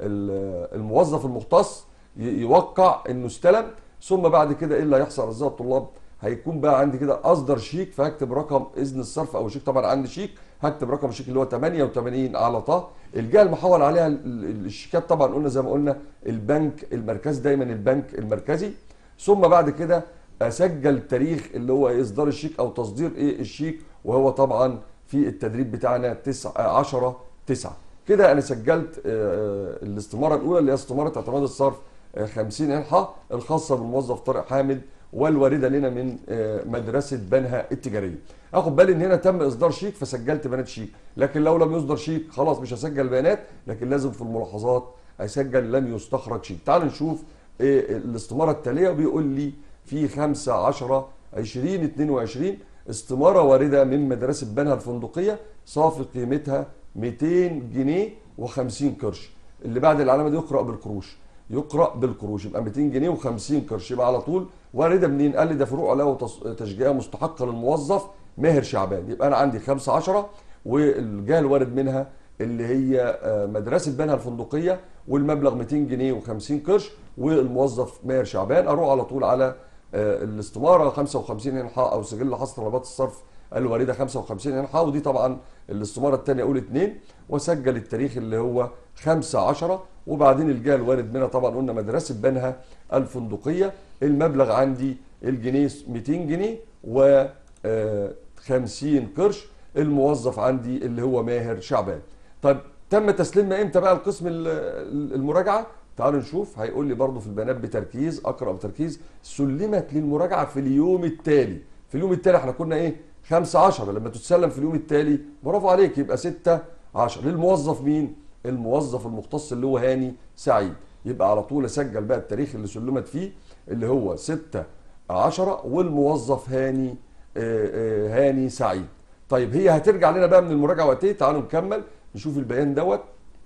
ال- الموظف المختص ي- يوقع انه استلم ثم بعد كده ايه اللي هيحصل اعزائي الطلاب هيكون بقى عندي كده اصدر شيك فهكتب رقم اذن الصرف او شيك طبعا عندي شيك هكتب رقم الشيك اللي هو 88 على طه الجهه المحول عليها ال- ال- الشيكات طبعا قلنا زي ما قلنا البنك المركزي دايما البنك المركزي ثم بعد كده اسجل التاريخ اللي هو إيه اصدار الشيك او تصدير ايه الشيك وهو طبعا في التدريب بتاعنا 9 10 9 كده انا سجلت آه، آه، الاستماره الاولى اللي هي استماره اعتماد الصرف آه، 50 انحاء الخاصه بالموظف طارق حامد والوارده لنا من آه، مدرسه بنها التجاريه. اخد بالي ان هنا تم اصدار شيك فسجلت بيانات شيك، لكن لو لم يصدر شيك خلاص مش هسجل بيانات لكن لازم في الملاحظات اسجل لم يستخرج شيك. تعالوا نشوف إيه الاستماره التاليه بيقول لي في 5 10 20 22 استماره وارده من مدرسه بنها الفندقيه صافي قيمتها 200 جنيه و50 قرش. اللي بعد العلامه دي يقرا بالقروش. يقرا بالقروش يبقى 200 جنيه و50 قرش يبقى على طول وارده منين؟ قال لي ده فروع علاوه وتص- تشجيعيه مستحقه للموظف ماهر شعبان يبقى انا عندي 5 10 والجهه الوارد منها اللي هي آه، مدرسه بنها الفندقيه والمبلغ 200 جنيه و50 قرش والموظف ماهر شعبان اروح على طول على آه، الاستماره 55 انحاء او سجل حصر طلبات الصرف الوارده 55 انحاء ودي طبعا الاستماره الثانيه اقول 2 واسجل التاريخ اللي هو 5 10 وبعدين الجهه الوارد منها طبعا قلنا مدرسه بنها الفندقيه المبلغ عندي الجنيه 200 جنيه و آه، 50 قرش الموظف عندي اللي هو ماهر شعبان طيب تم تسليمنا امتى بقى القسم ال- ال- المراجعه تعالوا نشوف هيقول لي برضو في البيانات بتركيز اقرا بتركيز سلمت للمراجعه في اليوم التالي في اليوم التالي احنا كنا ايه 5 10 لما تتسلم في اليوم التالي برافو عليك يبقى 6 10 للموظف مين الموظف المختص اللي هو هاني سعيد يبقى على طول اسجل بقى التاريخ اللي سلمت فيه اللي هو 6 10 والموظف هاني آه، آه، هاني سعيد طيب هي هترجع لنا بقى من المراجعه وقت ايه تعالوا نكمل نشوف البيان دوت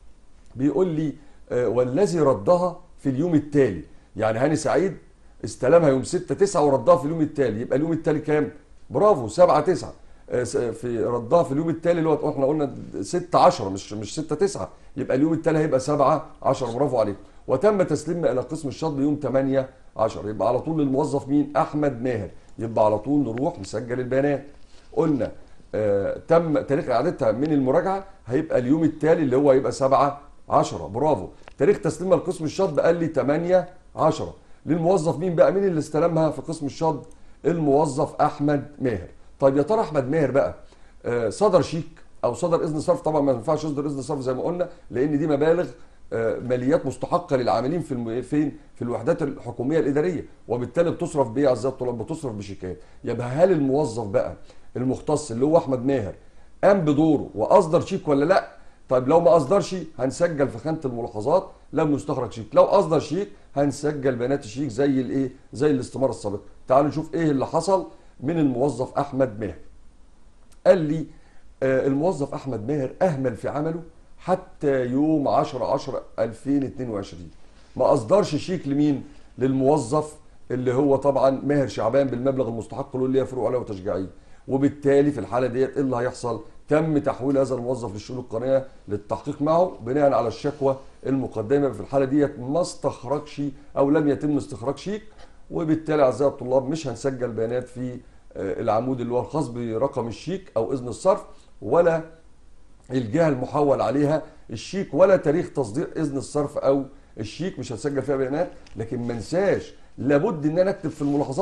بيقول لي آه، والذي ردها في اليوم التالي يعني هاني سعيد استلمها يوم 6 9 وردها في اليوم التالي يبقى اليوم التالي كام برافو 7 9 آه، س- في ردها في اليوم التالي اللي هو احنا قلنا 6 10 مش مش 6 9 يبقى اليوم التالي هيبقى 7 10 برافو عليك وتم تسليمنا الى قسم الشطب يوم 8 10 يبقى على طول للموظف مين احمد ماهر يبقى على طول نروح نسجل البيانات قلنا آه تم تاريخ اعادتها من المراجعه هيبقى اليوم التالي اللي هو هيبقى 7 10 برافو تاريخ تسليمها لقسم الشطب قال لي 8 10 للموظف مين بقى مين اللي استلمها في قسم الشطب الموظف احمد ماهر طيب يا ترى احمد ماهر بقى آه صدر شيك او صدر اذن صرف طبعا ما ينفعش يصدر اذن صرف زي ما قلنا لان دي مبالغ آه، ماليات مستحقه للعاملين في الم... فين في الوحدات الحكوميه الاداريه وبالتالي بتصرف بايه اعزائي الطلاب بتصرف بشيكات يبقى هل الموظف بقى المختص اللي هو احمد ماهر قام بدوره واصدر شيك ولا لا طيب لو ما اصدرش هنسجل في خانه الملاحظات لم يستخرج شيك لو اصدر شيك هنسجل بيانات الشيك زي الايه زي الاستماره السابقه تعالوا نشوف ايه اللي حصل من الموظف احمد ماهر قال لي آه، الموظف احمد ماهر اهمل في عمله حتى يوم 10 10 2022 ما اصدرش شيك لمين للموظف اللي هو طبعا ماهر شعبان بالمبلغ المستحق له اللي هي فروع عليه وتشجيعيه وبالتالي في الحاله ديت ايه اللي هيحصل تم تحويل هذا الموظف للشؤون القانونيه للتحقيق معه بناء على الشكوى المقدمه في الحاله ديت ما استخرجش او لم يتم استخراج شيك وبالتالي اعزائي الطلاب مش هنسجل بيانات في آه، العمود اللي هو الخاص برقم الشيك او اذن الصرف ولا الجهه المحول عليها الشيك ولا تاريخ تصدير اذن الصرف او الشيك مش هتسجل فيها بيانات لكن ما انساش لابد ان انا اكتب في الملاحظات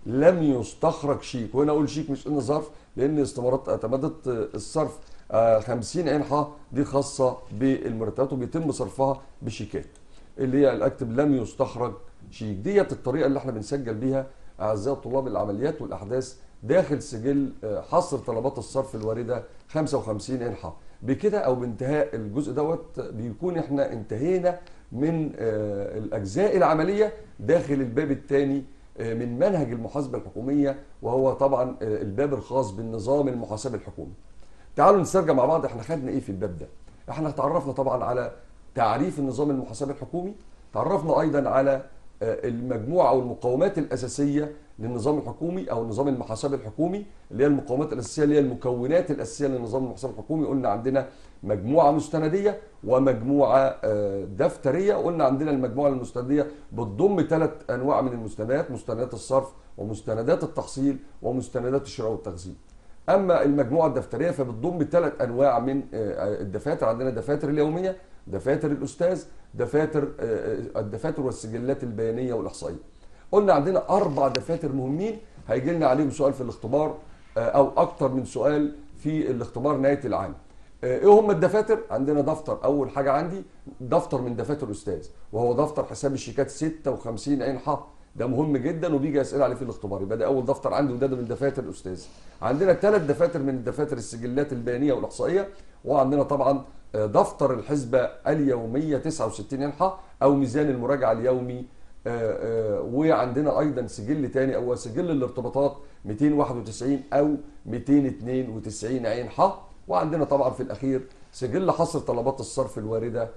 لم يستخرج شيك وهنا اقول شيك مش ان ظرف لان استمارات اعتمدت الصرف آه، 50 عين ح دي خاصه بالمرتبات وبيتم صرفها بشيكات اللي هي الاكتب لم يستخرج شيك ديت الطريقه اللي احنا بنسجل بيها اعزائي طلاب العمليات والاحداث داخل سجل آه، حصر طلبات الصرف الوارده 55 عين ح بكده او بانتهاء الجزء دوت بيكون احنا انتهينا من آه، الاجزاء العمليه داخل الباب الثاني من منهج المحاسبه الحكوميه وهو طبعا آه، الباب الخاص بالنظام المحاسبي الحكومي. تعالوا نسترجع مع بعض احنا خدنا ايه في الباب ده. احنا تعرفنا طبعا على تعريف النظام المحاسبي الحكومي، تعرفنا ايضا على آه، المجموعه او المقومات الاساسيه للنظام الحكومي او النظام المحاسبي الحكومي اللي هي المقومات الاساسيه اللي هي المكونات الاساسيه للنظام المحاسبي الحكومي قلنا عندنا مجموعه مستنديه ومجموعه آه، دفتريه قلنا عندنا المجموعه المستنديه بتضم ثلاث انواع من المستندات مستندات الصرف ومستندات التحصيل ومستندات الشراء والتخزين اما المجموعه الدفتريه فبتضم ثلاث انواع من آه، الدفاتر عندنا دفاتر اليوميه دفاتر الاستاذ دفاتر آه، الدفاتر والسجلات البيانيه والاحصائيه قلنا عندنا اربع دفاتر مهمين هيجي لنا عليهم سؤال في الاختبار آه، او اكتر من سؤال في الاختبار نهايه العام آه، ايه هم الدفاتر عندنا دفتر اول حاجه عندي دفتر من دفاتر الاستاذ وهو دفتر حساب الشيكات 56 عين ح ده مهم جدا وبيجي اسئله عليه في الاختبار يبقى ده اول دفتر عندي وده ده من دفاتر الاستاذ عندنا ثلاث دفاتر من دفاتر السجلات البيانيه والاحصائيه وعندنا طبعا آه، دفتر الحسبه اليوميه 69 عين ح او ميزان المراجعه اليومي آه، آه، وعندنا ايضا سجل تاني او سجل الارتباطات 291 او 292 عين ح وعندنا طبعا في الاخير سجل حصر طلبات الصرف الوارده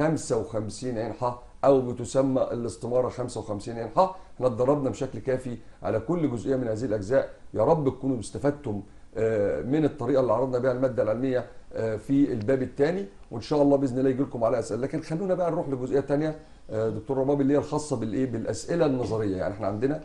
55 عين ح او بتسمى الاستماره 55 عين ح احنا اتدربنا بشكل كافي على كل جزئيه من هذه الاجزاء يا رب تكونوا استفدتم آه، من الطريقه اللي عرضنا بها الماده العلميه آه، في الباب الثاني وان شاء الله باذن الله يجي لكم على اسئله لكن خلونا بقى نروح لجزئيه ثانيه دكتور رباب اللي هي الخاصه بالايه بالاسئله النظريه يعني احنا عندنا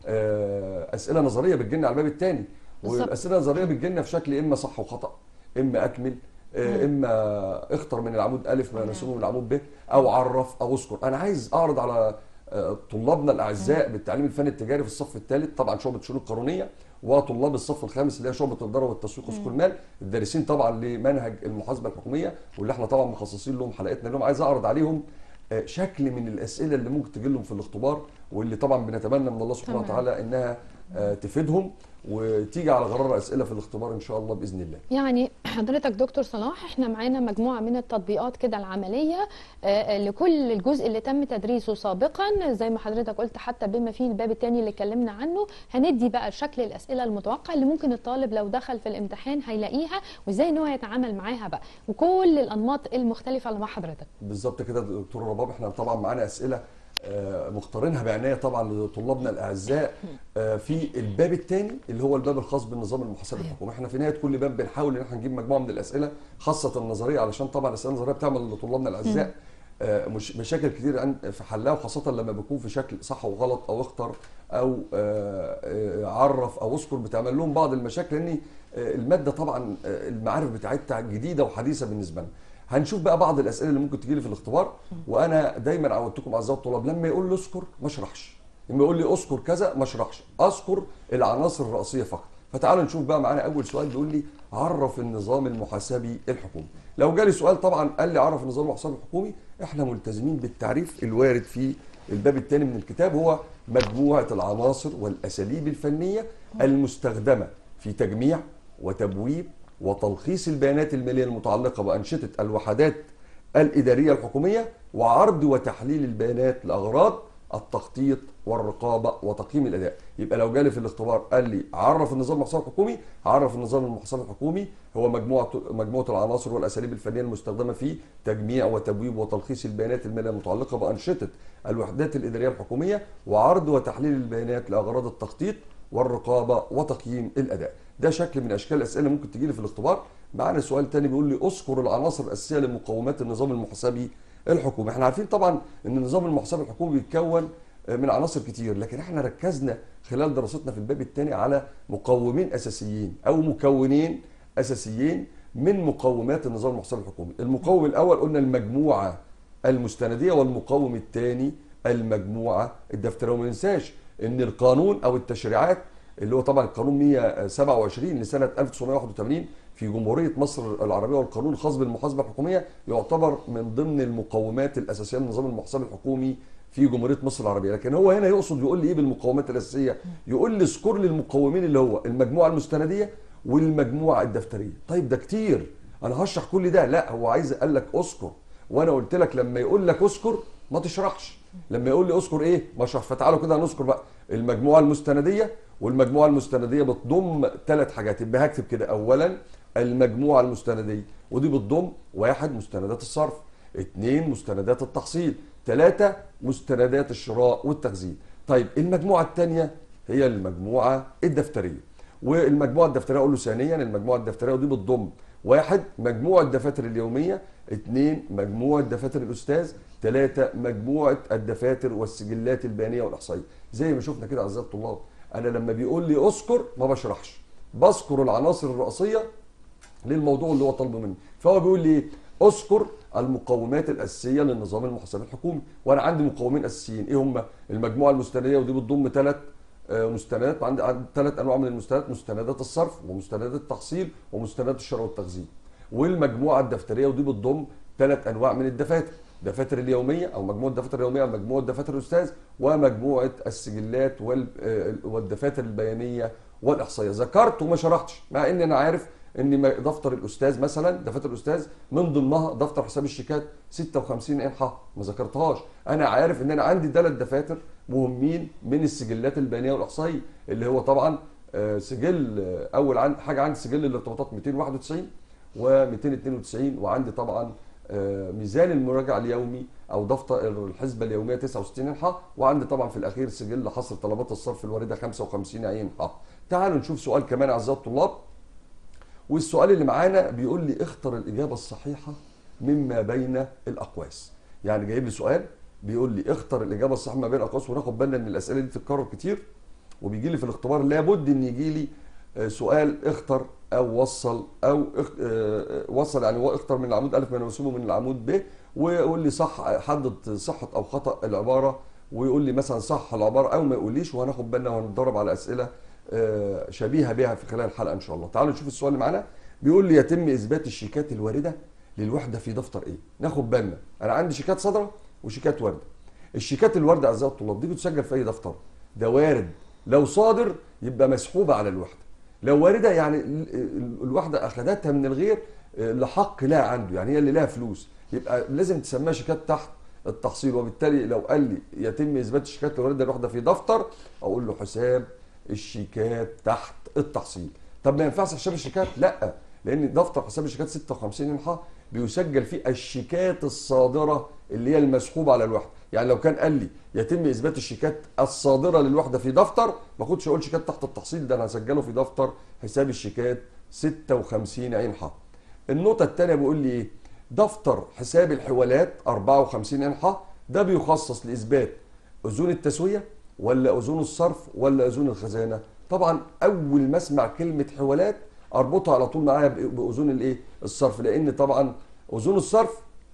آه، اسئله نظريه بتجي لنا على الباب الثاني بالظبط. والاسئله النظريه بتجي لنا في شكل اما صح وخطا اما اكمل آه، اما اختر من العمود الف ما نسبه من العمود ب او عرف او اذكر انا عايز اعرض على آه، طلابنا الاعزاء بالتعليم الفني التجاري في الصف الثالث طبعا شعبه شؤون قانونيه وطلاب الصف الخامس اللي هي شعبه الاداره والتسويق وسوق المال الدارسين طبعا لمنهج المحاسبه الحكوميه واللي احنا طبعا مخصصين لهم حلقتنا اليوم عايز اعرض عليهم آه، شكل من الاسئله اللي ممكن تجي لهم في الاختبار واللي طبعا بنتمنى من الله سبحانه تمام. وتعالى انها آه، تفيدهم وتيجي على غرار اسئله في الاختبار ان شاء الله باذن الله يعني حضرتك دكتور صلاح احنا معانا مجموعه من التطبيقات كده العمليه آه، لكل الجزء اللي تم تدريسه سابقا زي ما حضرتك قلت حتى بما فيه الباب الثاني اللي اتكلمنا عنه هندي بقى شكل الاسئله المتوقع اللي ممكن الطالب لو دخل في الامتحان هيلاقيها وازاي ان هو يتعامل معاها بقى وكل الانماط المختلفه اللي مع حضرتك بالظبط كده دكتور رباب احنا طبعا معانا اسئله آه، مختارينها بعنايه طبعا لطلابنا الاعزاء آه، في الباب الثاني اللي هو الباب الخاص بالنظام المحاسبي أيوة. الحكومي احنا في نهايه كل باب بنحاول ان احنا نجيب مجموعه من الاسئله خاصه النظريه علشان طبعا الاسئله النظريه بتعمل لطلابنا الاعزاء آه، مش مشاكل كتير عن- في حلها وخاصه لما بيكون في شكل صح وغلط او اختر او آه، آه، عرف او اذكر بتعمل لهم بعض المشاكل لان آه، الماده طبعا آه، المعارف بتاعتها جديده وحديثه بالنسبه لنا هنشوف بقى بعض الاسئله اللي ممكن تجي لي في الاختبار وانا دايما عودتكم اعزائي الطلاب لما يقول لي اذكر ما اشرحش لما يقول لي اذكر كذا ما اشرحش اذكر العناصر الرئيسيه فقط فتعالوا نشوف بقى معانا اول سؤال بيقول لي عرف النظام المحاسبي الحكومي لو جالي سؤال طبعا قال لي عرف النظام المحاسبي الحكومي احنا ملتزمين بالتعريف الوارد في الباب الثاني من الكتاب هو مجموعه العناصر والاساليب الفنيه المستخدمه في تجميع وتبويب وتلخيص البيانات الماليه المتعلقه بانشطه الوحدات الاداريه الحكوميه وعرض وتحليل البيانات لاغراض التخطيط والرقابه وتقييم الاداء يبقى لو جالي في الاختبار قال لي عرف النظام المحاسبي الحكومي عرف النظام المحاسبي الحكومي هو مجموعه مجموعه العناصر والاساليب الفنيه المستخدمه في تجميع وتبويب وتلخيص البيانات الماليه المتعلقه بانشطه الوحدات الاداريه الحكوميه وعرض وتحليل البيانات لاغراض التخطيط والرقابه وتقييم الاداء ده شكل من اشكال الاسئله اللي ممكن تجي لي في الاختبار معانا سؤال تاني بيقول لي اذكر العناصر الاساسيه لمقومات النظام المحاسبي الحكومي احنا عارفين طبعا ان النظام المحاسبي الحكومي بيتكون من عناصر كتير لكن احنا ركزنا خلال دراستنا في الباب الثاني على مقومين اساسيين او مكونين اساسيين من مقومات النظام المحاسبي الحكومي المقوم الاول قلنا المجموعه المستنديه والمقوم الثاني المجموعه الدفتريه وما ننساش ان القانون او التشريعات اللي هو طبعا القانون 127 لسنه 1981 في جمهوريه مصر العربيه والقانون الخاص بالمحاسبه الحكوميه يعتبر من ضمن المقومات الاساسيه لنظام المحاسبه الحكومي في جمهوريه مصر العربيه لكن هو هنا يقصد يقول لي ايه بالمقومات الاساسيه يقول لي اذكر لي المقومين اللي هو المجموعه المستنديه والمجموعه الدفتريه طيب ده كتير انا هشرح كل ده لا هو عايز قال لك اذكر وانا قلت لك لما يقول لك اذكر ما تشرحش لما يقول لي اذكر ايه ما اشرح فتعالوا كده هنذكر بقى المجموعه المستنديه والمجموعه المستنديه بتضم ثلاث حاجات يبقى هكتب كده اولا المجموعه المستنديه ودي بتضم واحد مستندات الصرف اثنين مستندات التحصيل ثلاثة مستندات الشراء والتخزين طيب المجموعة الثانية هي المجموعة الدفترية والمجموعة الدفترية أقول له ثانيا المجموعة الدفترية ودي بتضم واحد مجموعة الدفاتر اليومية اثنين مجموعة دفاتر الأستاذ ثلاثة مجموعة الدفاتر والسجلات البيانية والإحصائية زي ما شفنا كده أعزائي الطلاب أنا لما بيقول لي أذكر ما بشرحش بذكر العناصر الرئيسية للموضوع اللي هو طالبه مني فهو بيقول لي ايه اذكر المقومات الاساسيه للنظام المحاسبي الحكومي وانا عندي مقومين اساسيين ايه هم المجموعه المستنديه ودي بتضم ثلاث مستندات عندي ثلاث انواع من المستندات مستندات الصرف ومستندات التحصيل ومستندات الشراء والتخزين والمجموعه الدفتريه ودي بتضم ثلاث انواع من الدفاتر دفاتر اليوميه او مجموعه دفاتر اليوميه او مجموعه دفاتر الاستاذ ومجموعه السجلات وال- آه، والدفاتر البيانيه والاحصائيه ذكرت وما شرحتش مع ان انا عارف ان م- دفتر الاستاذ مثلا دفاتر الاستاذ من ضمنها دفتر حساب الشيكات 56 انحاء ما ذكرتهاش انا عارف ان انا عندي ثلاث دفاتر مهمين من السجلات البيانيه والاحصائيه اللي هو طبعا آه، سجل آه، اول عن حاجه عندي سجل الارتباطات 291 و292 وعندي طبعا آه، ميزان المراجعه اليومي او دفتر الحسبه اليوميه 69 انحاء وعندي طبعا في الاخير سجل حصر طلبات الصرف الوارده 55 انحاء تعالوا نشوف سؤال كمان اعزائي الطلاب والسؤال اللي معانا بيقول لي اختر الاجابه الصحيحه مما بين الاقواس يعني جايب لي سؤال بيقول لي اختر الاجابه الصحيحه ما بين الاقواس وناخد بالنا ان الاسئله دي بتتكرر كتير وبيجي لي في الاختبار لابد ان يجي لي آه، سؤال اختر او وصل او اخ- آه، آه، وصل يعني هو اختر من العمود الف ما يناسبه من العمود ب ويقول لي صح حدد صحه او خطا العباره ويقول لي مثلا صح العباره او ما يقوليش وهناخد بالنا وهنتدرب على اسئله آه، شبيهه بها في خلال الحلقه ان شاء الله تعالوا نشوف السؤال اللي معانا بيقول لي يتم اثبات الشيكات الوارده للوحده في دفتر ايه ناخد بالنا انا عندي شيكات صادره وشيكات وارده الشيكات الوارده اعزائي الطلاب دي بتسجل في اي دفتر ده وارد لو صادر يبقى مسحوبه على الوحده لو وارده يعني ال- ال- الوحده اخذتها من الغير آه، لحق لها عنده يعني هي اللي لها فلوس يبقى لازم تسميها شيكات تحت التحصيل وبالتالي لو قال لي يتم اثبات الشيكات الوارده الوحده في دفتر اقول له حساب الشيكات تحت التحصيل طب ما ينفعش حساب الشيكات لا لان دفتر حساب الشيكات 56 انحاء بيسجل فيه الشيكات الصادره اللي هي المسحوبه على الوحده يعني لو كان قال لي يتم اثبات الشيكات الصادره للوحده في دفتر ما اخدش اقول شيكات تحت التحصيل ده انا هسجله في دفتر حساب الشيكات 56 عين حق النقطه الثانيه بيقول لي ايه دفتر حساب الحوالات 54 انحاء ده بيخصص لاثبات اذون التسويه ولا اذون الصرف ولا اذون الخزانه طبعا اول ما اسمع كلمه حوالات اربطها على طول معايا بإ- باذون الايه الصرف لان طبعا اذون الصرف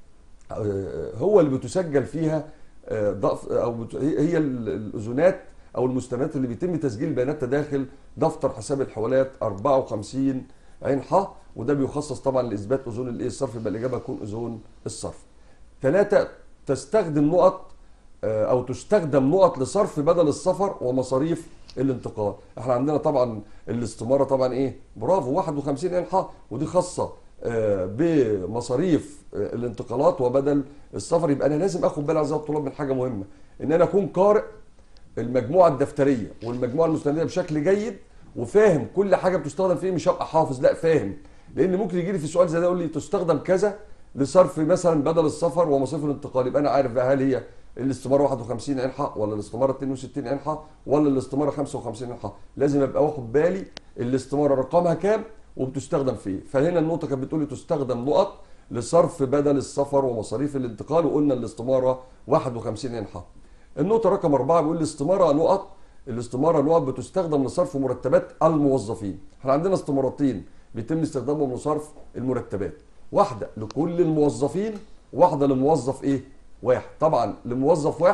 آه، هو اللي بتسجل فيها آه، ضف او بت- هي هي ال- الاذونات او المستندات اللي بيتم تسجيل بياناتها داخل دفتر حساب الحوالات 54 عين ح وده بيخصص طبعا لاثبات اذون الايه الصرف يبقى الاجابه تكون اذون الصرف. ثلاثه تستخدم نقط آه، او تستخدم نقط لصرف بدل السفر ومصاريف الانتقال احنا عندنا طبعا الاستماره طبعا ايه برافو 51 انحاء ودي خاصه آه، بمصاريف آه، الانتقالات وبدل السفر يبقى انا لازم اخد بالي اعزائي الطلاب من حاجه مهمه ان انا اكون قارئ المجموعه الدفتريه والمجموعه المستنديه بشكل جيد وفاهم كل حاجه بتستخدم في ايه مش هبقى حافظ لا فاهم لان ممكن يجي لي في سؤال زي ده يقول لي تستخدم كذا لصرف مثلا بدل السفر ومصاريف الانتقال يبقى انا عارف بقى هل هي الاستماره 51 انحاء ولا الاستماره 62 انحاء ولا الاستماره 55 انحاء لازم ابقى واخد بالي الاستماره رقمها كام وبتستخدم في ايه فهنا النقطه كانت بتقول لي تستخدم نقط لصرف بدل السفر ومصاريف الانتقال وقلنا الاستماره 51 انحاء النقطة رقم أربعة بيقول الاستمارة نقط الاستمارة نقط بتستخدم لصرف مرتبات الموظفين احنا عندنا استمارتين بيتم استخدامهم لصرف المرتبات واحدة لكل الموظفين واحدة لموظف ايه واحد طبعا لموظف واحد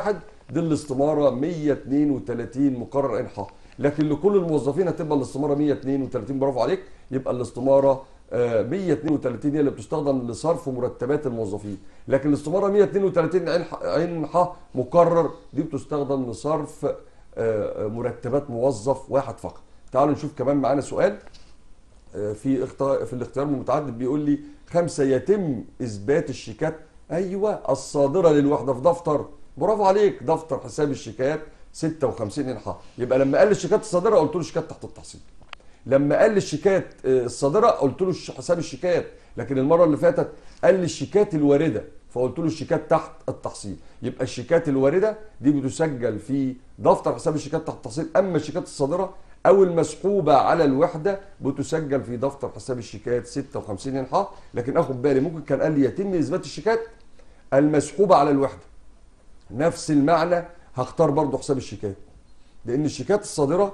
دي الاستماره 132 مقرر انحاء لكن لكل الموظفين هتبقى الاستماره 132 برافو عليك يبقى الاستماره آه، 132 هي اللي بتستخدم لصرف مرتبات الموظفين لكن الاستماره 132 انح- انحاء مقرر دي بتستخدم لصرف آه، مرتبات موظف واحد فقط تعالوا نشوف كمان معانا سؤال آه، في اختار في الاختيار المتعدد بيقول لي خمسة يتم إثبات الشيكات أيوة الصادرة للوحدة في دفتر برافو عليك دفتر حساب الشيكات 56 إنحاء يبقى لما قال لي الشيكات الصادرة قلت له شيكات تحت التحصيل لما قال لي الشيكات آه، الصادرة قلت له الش- حساب الشيكات لكن المرة اللي فاتت قال لي الشيكات الواردة فقلت له الشيكات تحت التحصيل يبقى الشيكات الواردة دي بتسجل في دفتر حساب الشيكات تحت التحصيل أما الشيكات الصادرة أو المسحوبة على الوحدة بتسجل في دفتر حساب الشيكات 56 إنحاء لكن أخد بالي ممكن كان قال لي يتم إثبات الشيكات المسحوبة على الوحدة نفس المعنى هختار برضو حساب الشيكات لأن الشيكات الصادرة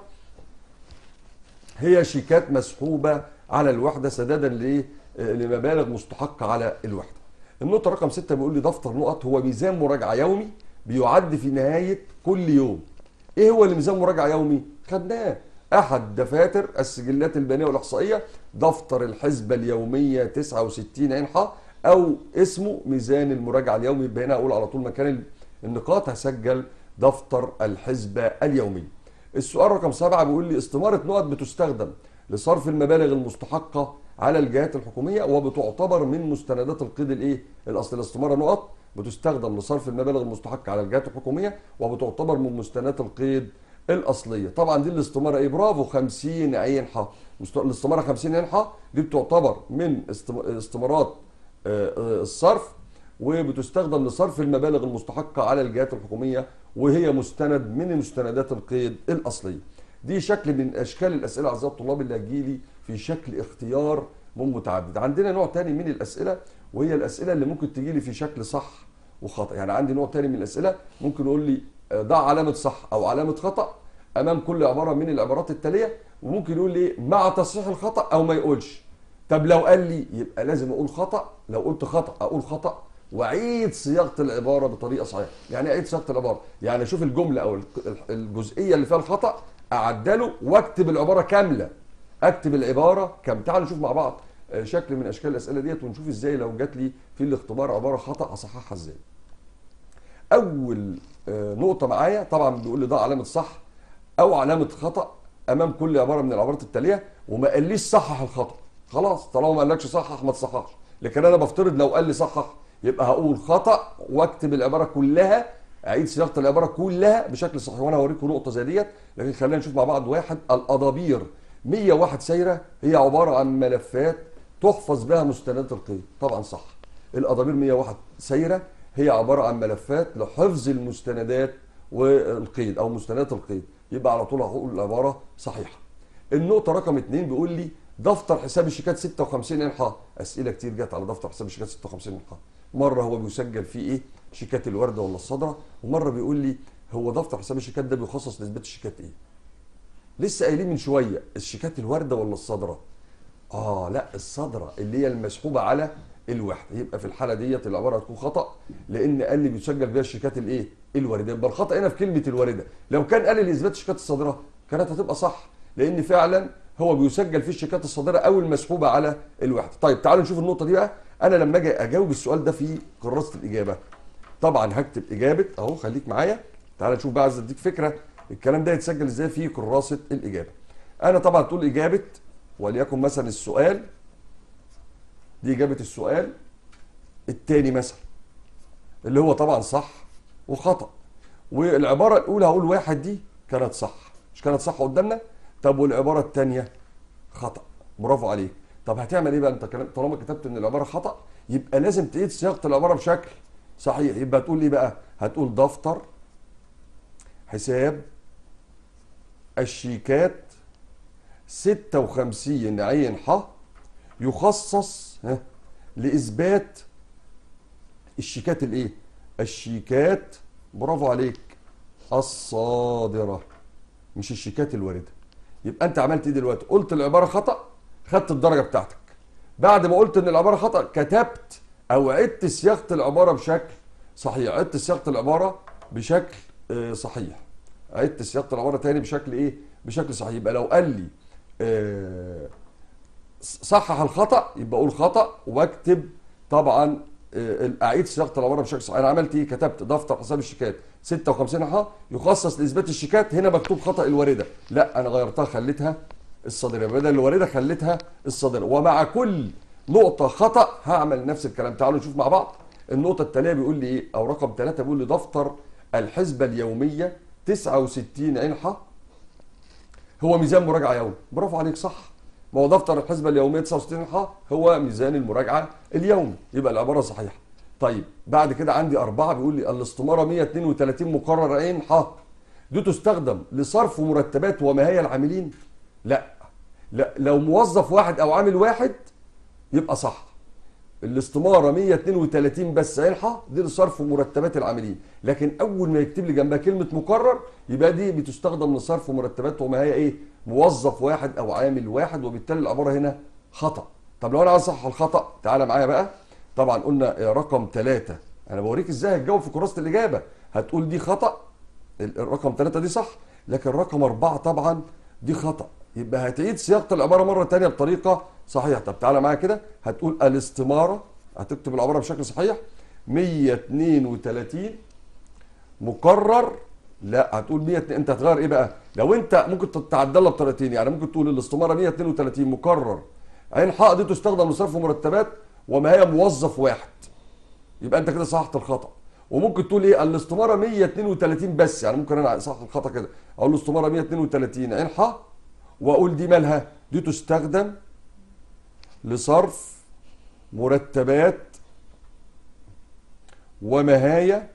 هي شيكات مسحوبة على الوحدة سدادا لإيه؟ آه، لمبالغ مستحقة على الوحدة. النقطة رقم ستة بيقول لي دفتر نقط هو ميزان مراجعة يومي بيعد في نهاية كل يوم. إيه هو اللي ميزان مراجعة يومي؟ خدناه. أحد دفاتر السجلات البيانية والإحصائية دفتر الحسبة اليومية 69 إنحاء أو اسمه ميزان المراجعة اليومي يبقى هنا أقول على طول مكان النقاط هسجل دفتر الحسبة اليومية. السؤال رقم سبعة بيقول لي استمارة نقط بتستخدم لصرف المبالغ المستحقة على الجهات الحكومية وبتعتبر من مستندات القيد الايه؟ الاصل الاستمارة نقط بتستخدم لصرف المبالغ المستحقة على الجهات الحكومية وبتعتبر من مستندات القيد الأصلية طبعا دي الاستمارة ايه برافو 50 عين ح مست- الاستمارة 50 عين ح دي بتعتبر من استم- استمارات آه، آه، الصرف وبتستخدم لصرف المبالغ المستحقة على الجهات الحكومية وهي مستند من مستندات القيد الأصلية دي شكل من أشكال الأسئلة أعزائي الطلاب اللي هتجيلي في شكل اختيار من متعدد عندنا نوع تاني من الأسئلة وهي الأسئلة اللي ممكن تجيلي في شكل صح وخطأ يعني عندي نوع تاني من الأسئلة ممكن يقول لي آه، ضع علامة صح أو علامة خطأ أمام كل عبارة من العبارات التالية وممكن يقول لي مع تصحيح الخطأ أو ما يقولش طب لو قال لي يبقى لازم اقول خطا لو قلت خطا اقول خطا واعيد صياغه العباره بطريقه صحيحه يعني ايه اعيد صياغه العباره يعني اشوف الجمله او الق- الجزئيه اللي فيها الخطا اعدله واكتب العباره كامله اكتب العباره كام تعالوا نشوف مع بعض آه، شكل من اشكال الاسئله ديت ونشوف ازاي لو جات لي في الاختبار عباره خطا اصححها ازاي اول آه، نقطه معايا طبعا بيقول لي ده علامه صح او علامه خطا امام كل عباره من العبارات التاليه وما قاليش صحح الخطا خلاص طالما ما قالكش صحح ما تصححش لكن انا بفترض لو قال لي صحح يبقى هقول خطا واكتب العباره كلها اعيد صياغه العباره كلها بشكل صحيح وانا هوريكم نقطه زي ديت لكن خلينا نشوف مع بعض واحد الادابير 101 سايره هي عباره عن ملفات تحفظ بها مستندات القيد طبعا صح الادابير 101 سايره هي عباره عن ملفات لحفظ المستندات والقيد او مستندات القيد يبقى على طول هقول العباره صحيحه النقطه رقم اتنين بيقول لي دفتر حساب الشيكات 56 انحاء اسئله كتير جت على دفتر حساب الشيكات 56 انحاء مره هو بيسجل فيه ايه شيكات الورده ولا الصدره ومره بيقول لي هو دفتر حساب الشيكات ده بيخصص لاثبات الشيكات ايه لسه قايلين من شويه الشيكات الورده ولا الصدره اه لا الصدره اللي هي المسحوبه على الوحده يبقى في الحاله ديت العباره هتكون خطا لان قال لي بيسجل بيها الشيكات الايه الوارده يبقى الخطا هنا في كلمه الوارده لو كان قال لي اثبات الشيكات الصادره كانت هتبقى صح لان فعلا هو بيسجل في الشيكات الصادره او المسحوبه على الوحده طيب تعالوا نشوف النقطه دي بقى انا لما اجي اجاوب السؤال ده في كراسه الاجابه طبعا هكتب اجابه اهو خليك معايا تعالى نشوف بقى عايز اديك فكره الكلام ده يتسجل ازاي في كراسه الاجابه انا طبعا تقول اجابه وليكن مثلا السؤال دي اجابه السؤال التاني مثلا اللي هو طبعا صح وخطا والعباره الاولى هقول واحد دي كانت صح مش كانت صح قدامنا طب والعباره الثانيه خطا برافو عليك طب هتعمل ايه بقى انت كلام- طالما كتبت ان العباره خطا يبقى لازم تعيد صياغه العباره بشكل صحيح يبقى تقول ايه بقى هتقول دفتر حساب الشيكات 56 عين ح يخصص ها لاثبات الشيكات الايه الشيكات برافو عليك الصادره مش الشيكات الوارده يبقى انت عملت ايه دلوقتي قلت العباره خطا خدت الدرجه بتاعتك بعد ما قلت ان العباره خطا كتبت او عدت صياغه العباره بشكل صحيح عدت صياغه العباره بشكل آه، صحيح عدت صياغه العباره تاني بشكل ايه بشكل صحيح يبقى لو قال لي آه، صحح الخطا يبقى اقول خطا واكتب طبعا آه، اعيد صياغه العباره بشكل صحيح انا عملت ايه كتبت دفتر حساب الشيكات 56 ح يخصص لاثبات الشيكات هنا مكتوب خطا الوارده لا انا غيرتها خليتها الصادره بدل الوارده خليتها الصادره ومع كل نقطه خطا هعمل نفس الكلام تعالوا نشوف مع بعض النقطه التاليه بيقول لي ايه او رقم 3 بيقول لي دفتر الحسبه اليوميه 69 عين ح هو ميزان مراجعه يومي برافو عليك صح ما هو دفتر الحسبه اليوميه 69 ح هو ميزان المراجعه اليومي يبقى العباره صحيحه طيب بعد كده عندي أربعة بيقول لي الاستمارة 132 مقرر عين ح دي تستخدم لصرف مرتبات ومهاية العاملين لا لا لو موظف واحد أو عامل واحد يبقى صح الاستمارة 132 بس عين ح دي لصرف مرتبات العاملين لكن أول ما يكتب لي جنبها كلمة مقرر يبقى دي بتستخدم لصرف مرتبات ومهاية إيه موظف واحد أو عامل واحد وبالتالي العبارة هنا خطأ طب لو أنا عايز أصحح الخطأ تعالى معايا بقى طبعا قلنا رقم ثلاثة انا بوريك ازاي هتجاوب في كراسة الاجابة هتقول دي خطأ ال- الرقم ثلاثة دي صح لكن رقم أربعة طبعا دي خطأ يبقى هتعيد صياغة العبارة مرة تانية بطريقة صحيحة طب تعالى معايا كده هتقول الاستمارة هتكتب العبارة بشكل صحيح 132 مقرر لا هتقول 100 انت هتغير ايه بقى لو انت ممكن تتعدلها بطريقتين يعني ممكن تقول الاستمارة 132 مقرر عين حق دي تستخدم لصرف مرتبات وما هي موظف واحد يبقى انت كده صححت الخطا وممكن تقول ايه الاستماره 132 بس يعني ممكن انا اصحح الخطا كده اقول الاستماره 132 عين ح واقول دي مالها دي تستخدم لصرف مرتبات ومهايا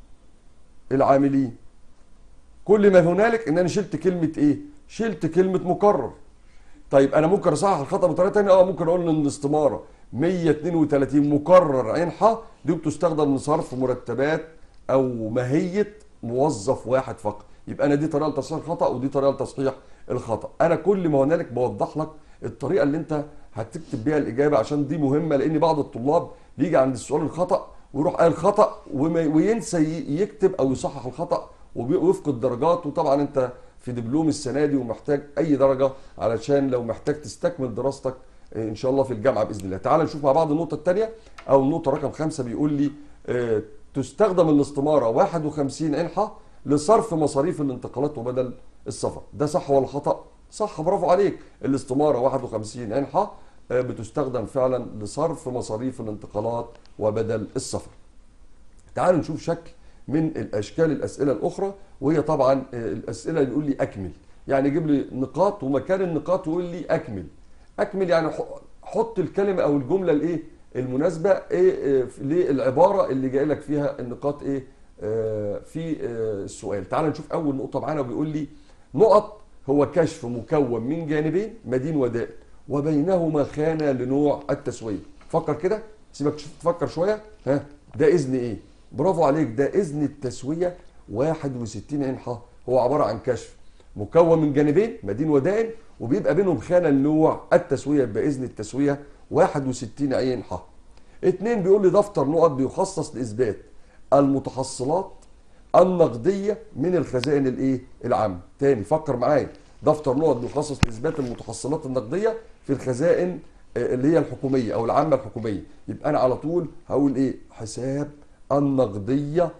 العاملين كل ما هنالك ان انا شلت كلمه ايه شلت كلمه مكرر طيب انا ممكن اصحح الخطا بطريقه ثانيه اه ممكن اقول ان الاستماره 132 مكرر عين ح دي بتستخدم لصرف مرتبات او ماهيه موظف واحد فقط يبقى انا دي طريقه لتصحيح الخطا ودي طريقه لتصحيح الخطا انا كل ما هنالك بوضح لك الطريقه اللي انت هتكتب بيها الاجابه عشان دي مهمه لان بعض الطلاب بيجي عند السؤال الخطا ويروح قال خطا وما- وينسى ي- يكتب او يصحح الخطا وبي- ويفقد درجات وطبعا انت في دبلوم السنه دي ومحتاج اي درجه علشان لو محتاج تستكمل دراستك ان شاء الله في الجامعه باذن الله تعال نشوف مع بعض النقطه الثانيه او النقطه رقم خمسة بيقول لي آه، تستخدم الاستماره 51 انحه لصرف مصاريف الانتقالات وبدل السفر ده صح ولا خطا صح برافو عليك الاستماره 51 انحه آه، بتستخدم فعلا لصرف مصاريف الانتقالات وبدل السفر تعالوا نشوف شكل من الاشكال الاسئله الاخرى وهي طبعا آه، الاسئله اللي يقول لي اكمل يعني يجيب لي نقاط ومكان النقاط يقول لي اكمل اكمل يعني ح- حط الكلمه او الجمله الايه المناسبه ايه آه، للعباره اللي جاي لك فيها النقاط ايه آه، في آه، السؤال تعال نشوف اول نقطه معانا وبيقول لي نقط هو كشف مكون من جانبين مدين ودائن وبينهما خانه لنوع التسويه فكر كده سيبك تشوف- تفكر شويه ها ده اذن ايه برافو عليك ده اذن التسويه 61 عين ح هو عباره عن كشف مكون من جانبين مدين ودائن وبيبقى بينهم خانه لنوع التسويه باذن التسويه 61 عين ح اتنين بيقول لي دفتر نقط بيخصص لاثبات المتحصلات النقديه من الخزائن الايه العامه تاني فكر معايا دفتر نقط بيخصص لاثبات المتحصلات النقديه في الخزائن آه، اللي هي الحكوميه او العامه الحكوميه يبقى انا على طول هقول ايه حساب النقديه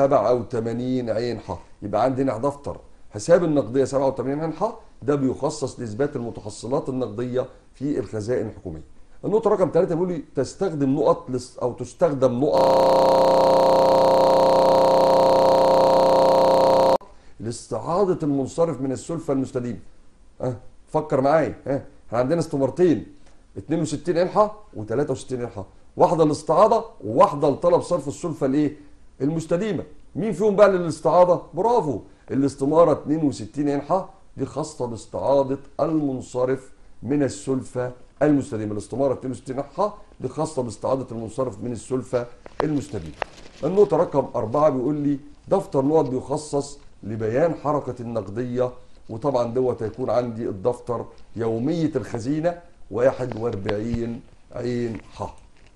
87 عين ح يبقى عندي هنا دفتر حساب النقديه 87 عين ح ده بيخصص لاثبات المتحصلات النقديه في الخزائن الحكوميه النقطه رقم ثلاثة بيقول لي تستخدم نقط لس- او تستخدم نقط لاستعاضه المنصرف من السلفه المستديمه ها فكر معايا ها احنا عندنا استمارتين 62 انحه و63 انحه واحده للاستعاضه وواحده لطلب صرف السلفه الايه المستديمه مين فيهم بقى للاستعاضه برافو الاستماره 62 انحه دي خاصه باستعاضه المنصرف من السلفه المستديمه الاستماره 62 انحه دي خاصه باستعاضه المنصرف من السلفه المستديمه النقطه رقم أربعة بيقول لي دفتر نقط بيخصص لبيان حركه النقديه وطبعا دوت هيكون عندي الدفتر يومية الخزينة 41 عين ح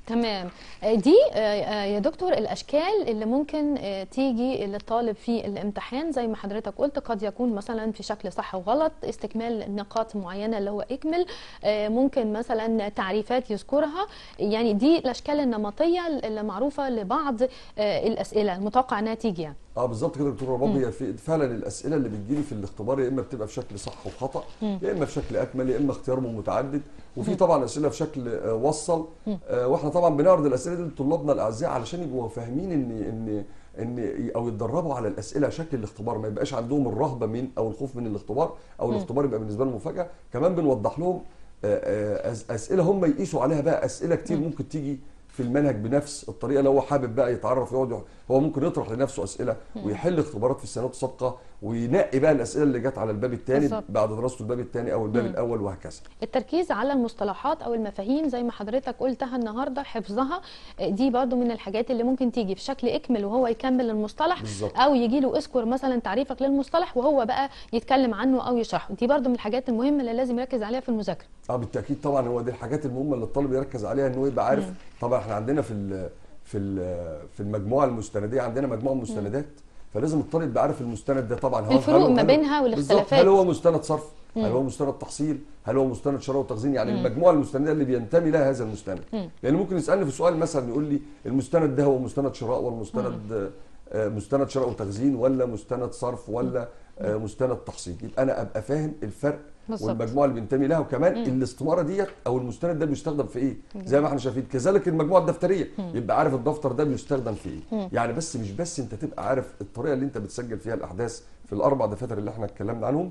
تمام آه، دي آه، آه، يا دكتور الاشكال اللي ممكن آه، تيجي للطالب في الامتحان زي ما حضرتك قلت قد يكون مثلا في شكل صح وغلط استكمال نقاط معينه اللي هو اكمل آه، ممكن مثلا تعريفات يذكرها يعني دي الاشكال النمطيه اللي معروفه لبعض آه، الاسئله المتوقع انها تيجي يعني اه بالظبط كده يا دكتور رباب هي في فعلا الاسئله اللي بتجيلي في الاختبار يا اما بتبقى في شكل صح وخطا يا اما في شكل اكمل يا اما اختيار من متعدد وفي طبعا اسئله في شكل آه، وصل آه، واحنا طبعا بنعرض الاسئله دي لطلابنا الاعزاء علشان يبقوا فاهمين ان ان ان او يتدربوا على الاسئله شكل الاختبار ما يبقاش عندهم الرهبه من او الخوف من الاختبار او الاختبار يبقى بالنسبه لهم مفاجاه كمان بنوضح لهم آه، آه، أس- اسئله هم يقيسوا عليها بقى اسئله كتير ممكن تيجي في المنهج بنفس الطريقه لو هو حابب بقى يتعرف يقعد يح- هو ممكن يطرح لنفسه اسئله ويحل اختبارات في السنوات السابقه وينقي بقى الاسئله اللي جت على الباب الثاني بالظبط. بعد دراسته الباب الثاني او الباب الاول وهكذا التركيز على المصطلحات او المفاهيم زي ما حضرتك قلتها النهارده حفظها آه، دي برضو من الحاجات اللي ممكن تيجي في شكل اكمل وهو يكمل المصطلح بالظبط. او يجي له اذكر مثلا تعريفك للمصطلح وهو بقى يتكلم عنه او يشرحه دي برضو من الحاجات المهمه اللي لازم يركز عليها في المذاكره اه بالتاكيد طبعا هو دي الحاجات المهمه اللي الطالب يركز عليها ان هو يبقى عارف طبعا احنا عندنا في ال في ال في المجموعه المستنديه عندنا مجموعه مستندات فلازم الطالب يبقى عارف المستند ده طبعا هل- الفروق هل- ما هل- بينها بالظبط. والاختلافات. هل هو مستند صرف هل هو مستند تحصيل هل هو مستند شراء وتخزين يعني المجموعه المستنديه اللي بينتمي لها هذا المستند لان ممكن يسالني في سؤال مثلا يقول لي المستند ده هو مستند شراء ولا مستند آه، مستند شراء وتخزين ولا مستند صرف ولا آه، مستند تحصيل يبقى انا ابقى فاهم الفرق بالظبط. والمجموعه اللي بينتمي لها وكمان الاستماره ديت او المستند ده بيستخدم في ايه زي ما احنا شايفين كذلك المجموعه الدفتريه يبقى عارف الدفتر ده بيستخدم في ايه يعني بس مش بس انت تبقى عارف الطريقه اللي انت بتسجل فيها الاحداث في الاربع دفاتر اللي احنا اتكلمنا عنهم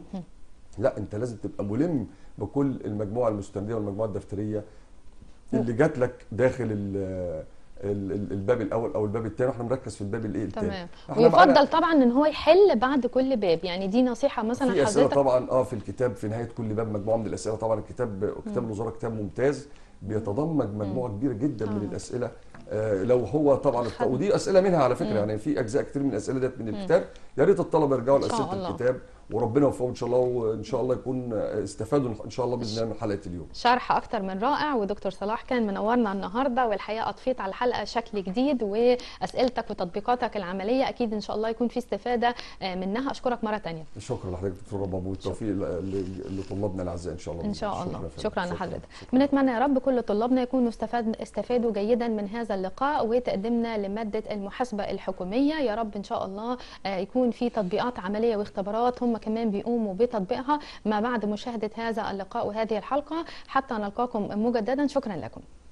لا انت لازم تبقى ملم بكل المجموعه المستنديه والمجموعه الدفتريه اللي جات لك داخل ال- ال- ال- الباب الاول او الباب الثاني واحنا بنركز في الباب الايه الثاني تمام احنا معانا- ويفضل طبعا ان هو يحل بعد كل باب يعني دي نصيحه مثلا في اسئله حضرتك طبعا اه في الكتاب في نهايه كل باب مجموعه من الاسئله طبعا الكتاب كتاب الوزاره كتاب ممتاز بيتضمن مجموعه كبيره جدا من آه. الاسئله آه لو هو طبعا الط- خد- ودي اسئله منها على فكره يعني في اجزاء كتير من الاسئله ديت من الكتاب يا ريت الطلبه يرجعوا إن شاء لاسئله الله. الكتاب وربنا يوفقهم ان شاء الله وان شاء الله يكون آه، استفادوا ان شاء الله باذن الله من حلقه اليوم شرح اكتر من رائع ودكتور صلاح كان منورنا النهارده والحقيقه اضفيت على الحلقه شكل جديد واسئلتك وتطبيقاتك العمليه اكيد ان شاء الله يكون في استفاده آه، منها اشكرك مره تانية شكرا لحضرتك دكتور رباب والتوفيق ل- ل- لطلابنا الاعزاء ان شاء الله ان شاء شكراً الله يا فندم. شكرا لحضرتك بنتمنى يا رب كل طلابنا يكونوا استفاد استفادوا جيدا من هذا اللقاء وتقدمنا لماده المحاسبه الحكوميه يا رب ان شاء الله آه، يكون في تطبيقات عمليه واختبارات هم كمان بيقوموا بتطبيقها ما بعد مشاهده هذا اللقاء وهذه الحلقه حتى نلقاكم مجددا شكرا لكم